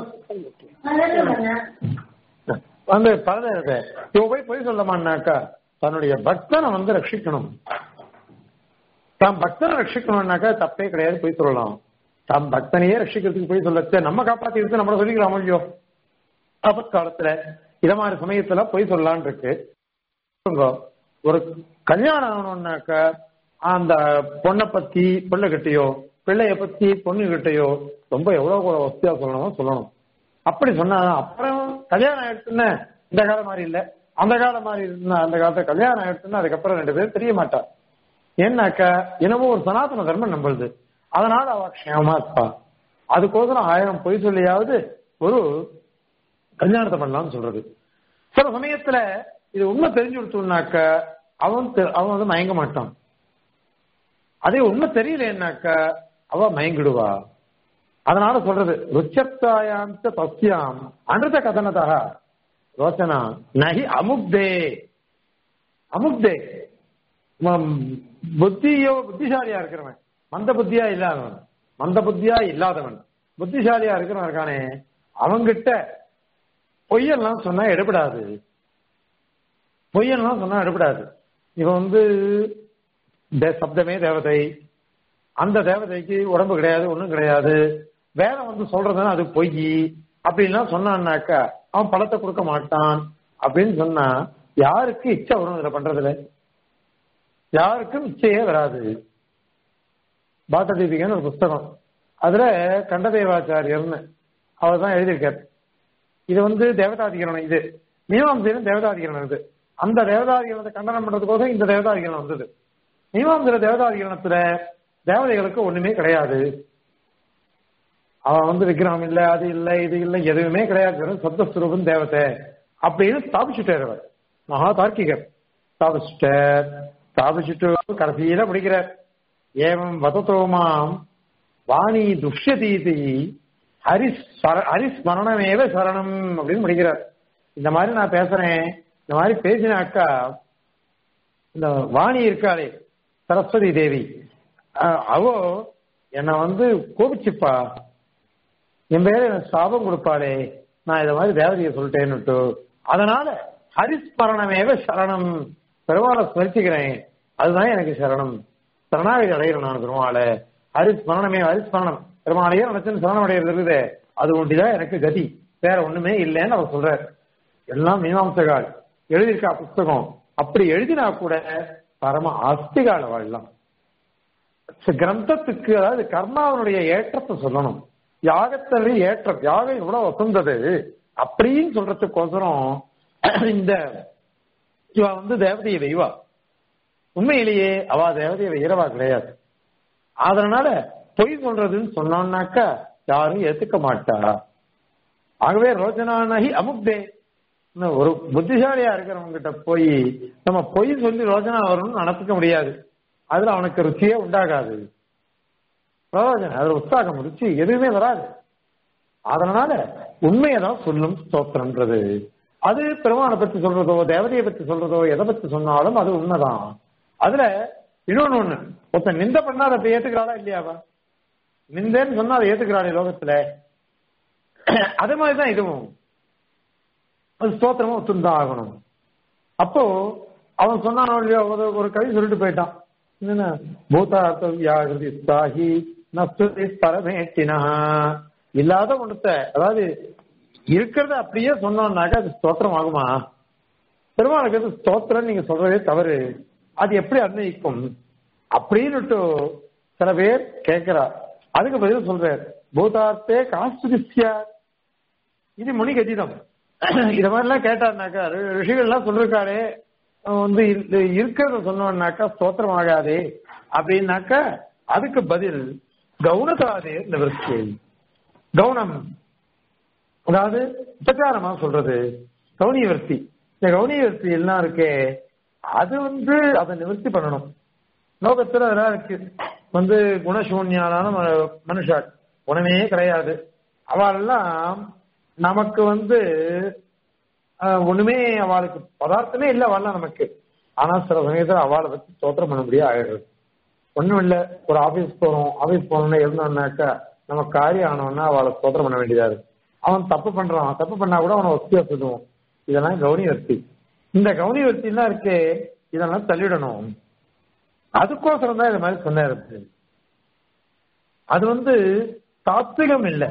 வந்து பரதேவத்தை இவன் போய் போய் சொல்லமான்னாக்கா தன்னுடைய பக்தனை வந்து ரட்சிக்கணும் தான் பக்தனை ரட்சிக்கணும்னாக்கா தப்பே கிடையாது போய் சொல்லலாம் தம் பக்தனையே ரட்சிக்கிறதுக்கு போய் சொல்லச்ச நம்ம காப்பாத்திக்கிறது நம்மள சொல்லிக்கலாம் இல்லையோ ஆபத் காலத்துல இத மாதிரி சமயத்துல போய் சொல்லலான் இருக்கு சொல்லுங்க. ஒரு கல்யாணம் ஆகணும்னாக்கா அந்த பொண்ணை பத்தி பிள்ளை கிட்டயோ பிள்ளைய பத்தி பொண்ணு கிட்டயோ ரொம்ப எவ்வளவு கூட வசதியா சொல்லணுமோ சொல்லணும் அப்படி சொன்னா அப்புறம் கல்யாணம் ஆயிடுச்சுன்னா இந்த காலம் மாதிரி இல்ல அந்த காலம் மாதிரி இருந்தா அந்த காலத்துல கல்யாணம் ஆயிடுச்சுன்னா அதுக்கப்புறம் ரெண்டு பேரும் தெரிய மாட்டா ஏன்னாக்கா என்னமோ ஒரு சனாதன தர்மம் நம்மளுது அதனால அவ க்ஷேமமா இருப்பா அதுக்கோசரம் ஆயிரம் பொய் சொல்லியாவது ஒரு கல்யாணத்தை பண்ணலாம்னு சொல்றது சில சமயத்துல இது உண்மை தெரிஞ்சு கொடுத்தோம்னாக்க அவன் தெ- அவன் வந்து மயங்க மாட்டான் அதே உண்மை தெரியலன்னாக்கா அவ மயங்கிடுவா அதனால சொல்றது ருச்சத்தாயாந்த தஸ்யாம் அனிருத கதனதா ரோச்சனா நகி அமுக்தே அமுக்தே ம- புத்தியோ புத்திசாலியா இருக்கிறவன் மந்த புத்தியா இல்லாதவன் மந்த புத்தியா இல்லாதவன் புத்திசாலியா இருக்கிறவன் இருக்கானே அவங்கிட்ட பொய்யெல்லாம் சொன்னா எடுபடாது பொய்யெல்லாம் சொன்னா எடுபடாது இவன் வந்து தே- சப்தமே தேவதை அந்த தேவதைக்கு உடம்பு கிடையாது ஒண்ணும் கிடையாது வேதம் வந்து சொல்றதுன்னா அது பொய் அப்படின்லாம் சொன்னான்னாக்கா அவன் பழத்தை கொடுக்க மாட்டான் அப்படின்னு சொன்னா யாருக்கு இச்சை வரும் இதுல பண்றதுல யாருக்கும் இச்சையே வராது பாட்ட தீபிகன்னு ஒரு புஸ்தகம் அதுல கண்டதேவாச்சாரியர்னு அவர் தான் எழுதியிருக்கார் இது வந்து தேவதாதிகரணம் இது மீமாம்சையிலும் தேவதாதிகரணம் இது அந்த தேவதாதிகரணத்தை கண்டனம் பண்றதுக்கோசம் இந்த தேவதாதிகரணம் வந்தது மீமாம்சையில தேவதாதிகரணத்துல தேவதைகளுக்கு ஒண்ணுமே கிடையாது அவன் வந்து விக்கிரகம் இல்ல அது இல்ல இது இல்ல எதுவுமே கிடையாது வெறும் சப்தஸ்வரூபம் தேவதை அப்படின்னு ஸ்தாபிச்சுட்டார் அவர் மகா தார்க்கிகர் ஸ்தாபிச்சுட்டார் ஸ்தாபிச்சுட்டு கடைசியில முடிக்கிறார் ஏவம் வதத்தோமாம் வாணி துஷ்யதீதி ஹரிஸ் ஹரிஸ்மரணமேவ சரணம் அப்படின்னு முடிக்கிறார் இந்த மாதிரி நான் பேசுறேன் இந்த மாதிரி பேசினாக்கா இந்த வாணி இருக்காளே சரஸ்வதி தேவி அஹ், அவ என்னை வந்து கோபிச்சுப்பா என் பேர எனக்கு சாபம் கொடுப்பாளே நான் இத மாதிரி தேவதையை சொல்லிட்டேன்னுட்டு அதனால ஹரிஸ்மரணமேவ சரணம் பெருமாளை ஸ்மரிச்சுக்கிறேன் அதுதான் எனக்கு சரணம் சரணாகதி அடைகிறேன் நான் பெருமாளை ஹரிஸ்மரணமே ஹரிஸ்மரணம் பெருமாளையே நினைச்சு சரணம் அடையிறது இருக்குது அது ஒன்றிதான் எனக்கு கதி வேற ஒண்ணுமே இல்லைன்னு அவர் சொல்றார் எல்லாம் மீமாம்சகால் எழுதியிருக்கா புஸ்தகம் அப்படி எழுதினா கூட பரம ஆஸ்திகால வாழலாம் கிரந்தத்துக்கு அதாவது கர்மாவனுடைய ஏற்றத்தை சொல்லணும் யாகத்தினுடைய ஏற்றம் யாகம் எவ்வளவு வசந்தது அப்படின்னு சொல்றதுக்கோசரம் இந்த இவ வந்து தேவதையை வெய்வா உண்மையிலேயே அவ தேவதையை வெய்யறவா கிடையாது அதனால பொய் சொல்றதுன்னு சொன்னோம்னாக்கா யாரும் ஏத்துக்க மாட்டா ஆகவே ரோஜனானகி அமுக்தே ஒரு புத்திசாலியா இருக்கிறவங்க கிட்ட போய் நம்ம பொய் சொல்லி ரோஜனா வரும்னு நடத்துக்க முடியாது அதுல அவனுக்கு ருச்சியே உண்டாகாது பிரயோஜனம் அதுல உற்சாகம் ருச்சி எதுவுமே வராது அதனால உண்மையை தான் சொல்லும் ஸ்தோத்திரம்ன்றது அது பெருமானை பத்தி சொல்றதோ தேவதையை பத்தி சொல்றதோ எதை பத்தி சொன்னாலும் அது உண்மைதான் அதுல இன்னொன்னு ஒண்ணு ஒருத்தன் நிந்த பண்ணா அதை ஏத்துக்கிறாளா இல்லையாவா நிந்தேன்னு சொன்னா அதை ஏத்துக்கிறாளே லோகத்துல அதே மாதிரிதான் இதுவும் அது ஸ்தோத்திரமா ஒத்துந்தான் ஆகணும் அப்போ அவன் சொன்னானோ இல்லையோ ஒரு கவி சொல்லிட்டு போயிட்டான் என்ன பூதார்த்தவியாகிருதி சாஹி நஸ்துதி பரமேட்டினா இல்லாத ஒன்றத்த அதாவது இருக்கிறத அப்படியே சொன்னோம்னாக்கா அது ஸ்தோத்திரம் ஆகுமா பெருமாளுக்கு அது ஸ்தோத்திரம் நீங்க சொல்றதே தவறு அது எப்படி அன்வயிக்கும் அப்படின்னுட்டு சில பேர் கேட்கிறா அதுக்கு பதில் சொல்றார் பூதார்த்தே காஸ்துதிஸ்யா இது முனி கதிதம் இத மாதிரிலாம் கேட்டாருனாக்கா ரிஷிகள்லாம் சொல்லிருக்காரு வந்து இருக்கிறத சொன்னோம்னாக்கா ஸ்தோத்திரம் ஆகாதே அப்படின்னாக்கா அதுக்கு பதில் கவுனதாதே நிவர்த்தி கவுனம் அதாவது உபச்சாரமா சொல்றது கவுனியவர்த்தி இந்த கவுனியவர்த்தி எல்லாம் இருக்கே அது வந்து அதை நிவர்த்தி பண்ணணும் லோகத்துல அதெல்லாம் இருக்கு வந்து குணசூன்யானான மனுஷாள் குணமே கிடையாது அவெல்லாம் நமக்கு வந்து ஒண்ணுமே அவளுக்கு பதார்த்தமே இல்லை அவள்லாம் நமக்கு ஆனா சில சமயத்துல அவளை வச்சு தோற்றம் பண்ண முடியாது ஆயிடுறது ஒண்ணும் இல்ல ஒரு ஆபீஸ் போறோம் ஆபீஸ் போனோம்னா இருந்தோம்னாக்கா நம்ம காரியம் ஆனோம்னா அவளை தோற்றம் பண்ண வேண்டியதா இருக்கு அவன் தப்பு பண்றான் தப்பு பண்ணா கூட அவனை ஒத்தியா சொல்லுவோம் இதெல்லாம் கவுனி வர்த்தி இந்த கவுனி வர்த்தி எல்லாம் இருக்கே இதெல்லாம் தள்ளிடணும் அதுக்கோசரம் தான் இது மாதிரி சொன்னாரு அது வந்து தாத்விகம் இல்லை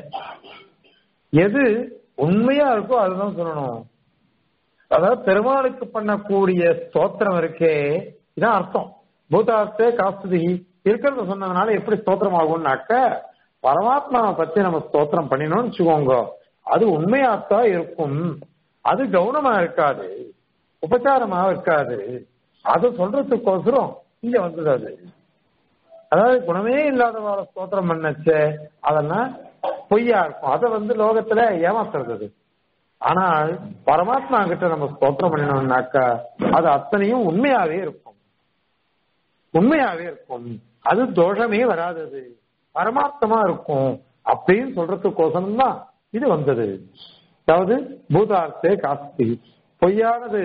எது உண்மையா இருக்கோ அதுதான் சொல்லணும் அதாவது பெருமாளுக்கு பண்ணக்கூடிய ஸ்தோத்திரம் இருக்கே இதான் அர்த்தம் பூதார்த்தே காஸ்துதி இருக்கிறத சொன்னதுனால எப்படி ஸ்தோத்திரம் ஆகும்னாக்க பரமாத்மாவை பத்தி நம்ம ஸ்தோத்திரம் பண்ணினோம்னு வச்சுக்கோங்க அது உண்மையாத்தான் இருக்கும் அது கவுனமா இருக்காது உபச்சாரமா இருக்காது அது சொல்றதுக்கோசரம் இங்க வந்தது அது அதாவது குணமே இல்லாதவார ஸ்தோத்திரம் பண்ணச்சே அதெல்லாம் பொய்யா இருக்கும் அதை வந்து லோகத்துல ஏமாத்துறது ஆனால் பரமாத்மா கிட்ட நம்ம ஸ்தோத்திரம் பண்ணினோம்னாக்கா அது அத்தனையும் உண்மையாவே இருக்கும் உண்மையாவே இருக்கும் அது தோஷமே வராதது பரமார்த்தமா இருக்கும் அப்படின்னு சொல்றதுக்கோசரம் தான் இது வந்தது அதாவது பூதார்த்தே காஸ்தி பொய்யானது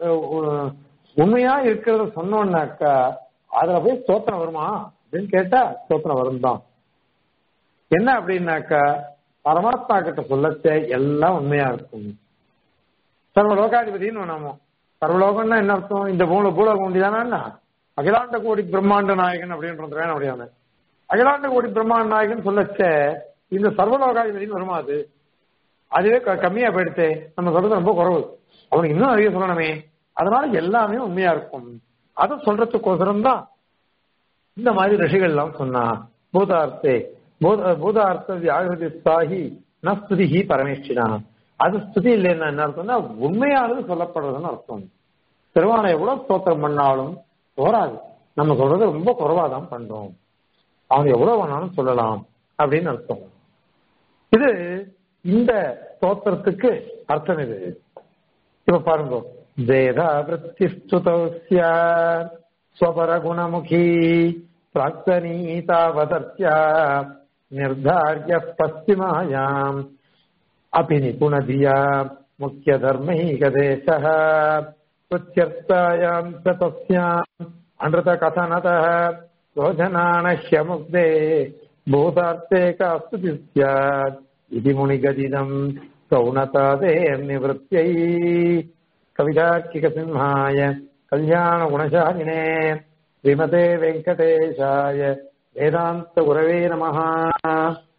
உண்மையா இருக்கிறத சொன்னோம்னாக்கா அதுல போய் ஸ்தோத்திரம் வருமா அப்படின்னு கேட்டா ஸ்தோத்திரம் வரும் தான் என்ன அப்படின்னாக்கா பரமாத்மா கிட்ட சொல்லச்சே எல்லாம் உண்மையா இருக்கும் சர்வலோகாதிபதினு நாமோ சர்வலோகம்னா என்ன அர்த்தம் இந்த பூல பூலோகம் உண்டிதானா அகிலாண்ட கோடி பிரம்மாண்ட நாயகன் அப்படின்றது வேணும் அப்படியான அகிலாண்ட கோடி பிரம்மாண்ட நாயகன் சொல்லச்சே இந்த சர்வலோகாதிபதினு வருமா அது அதுவே கம்மியா போயிடுச்சு நம்ம சொல்றது ரொம்ப குறவு அவனுக்கு இன்னும் அதிகம் சொல்லணுமே அதனால எல்லாமே உண்மையா இருக்கும் அதை சொல்றதுக்கோசரம் தான் இந்த மாதிரி ரிஷிகள் எல்லாம் சொன்னா பூதார்த்தே பூதார்த்த வியாகிருதி சாகி ந ஸ்துதிஹி பரமேஷ்டினா அது ஸ்துதி இல்லைன்னா என்ன அர்த்தம்னா உண்மையானது சொல்லப்படுறதுன்னு அர்த்தம் திருவானை எவ்வளவு ஸ்தோத்திரம் பண்ணாலும் போராது நம்ம சொல்றது ரொம்ப குறைவா தான் பண்றோம் அவன் எவ்வளவு வேணாலும் சொல்லலாம் அப்படின்னு அர்த்தம் இது இந்த ஸ்தோத்திரத்துக்கு அர்த்தம் இது இப்ப பாருங்க வேதா விருத்தி ஸ்துதோஸ்ய ஸ்வபர குணமுகி பிராக்தனீதாவதர்த்தியா निर्धार्य पश्चिमायाम् अपि निपुणधिया मुख्यधर्मैकदेशः प्रत्यर्थायाम् च तस्याम् अनृतकथनतः रोचनानह्यमुग्धे भूतार्थे कास्तु स्यात् इति मुनिगदिदम् कौणतादेर्निवृत्त्यै कवितार्किकसिंहाय कल्याणगुणशालिने श्रीमते वेङ्कटेशाय வேதாந்த உறவே நமஹா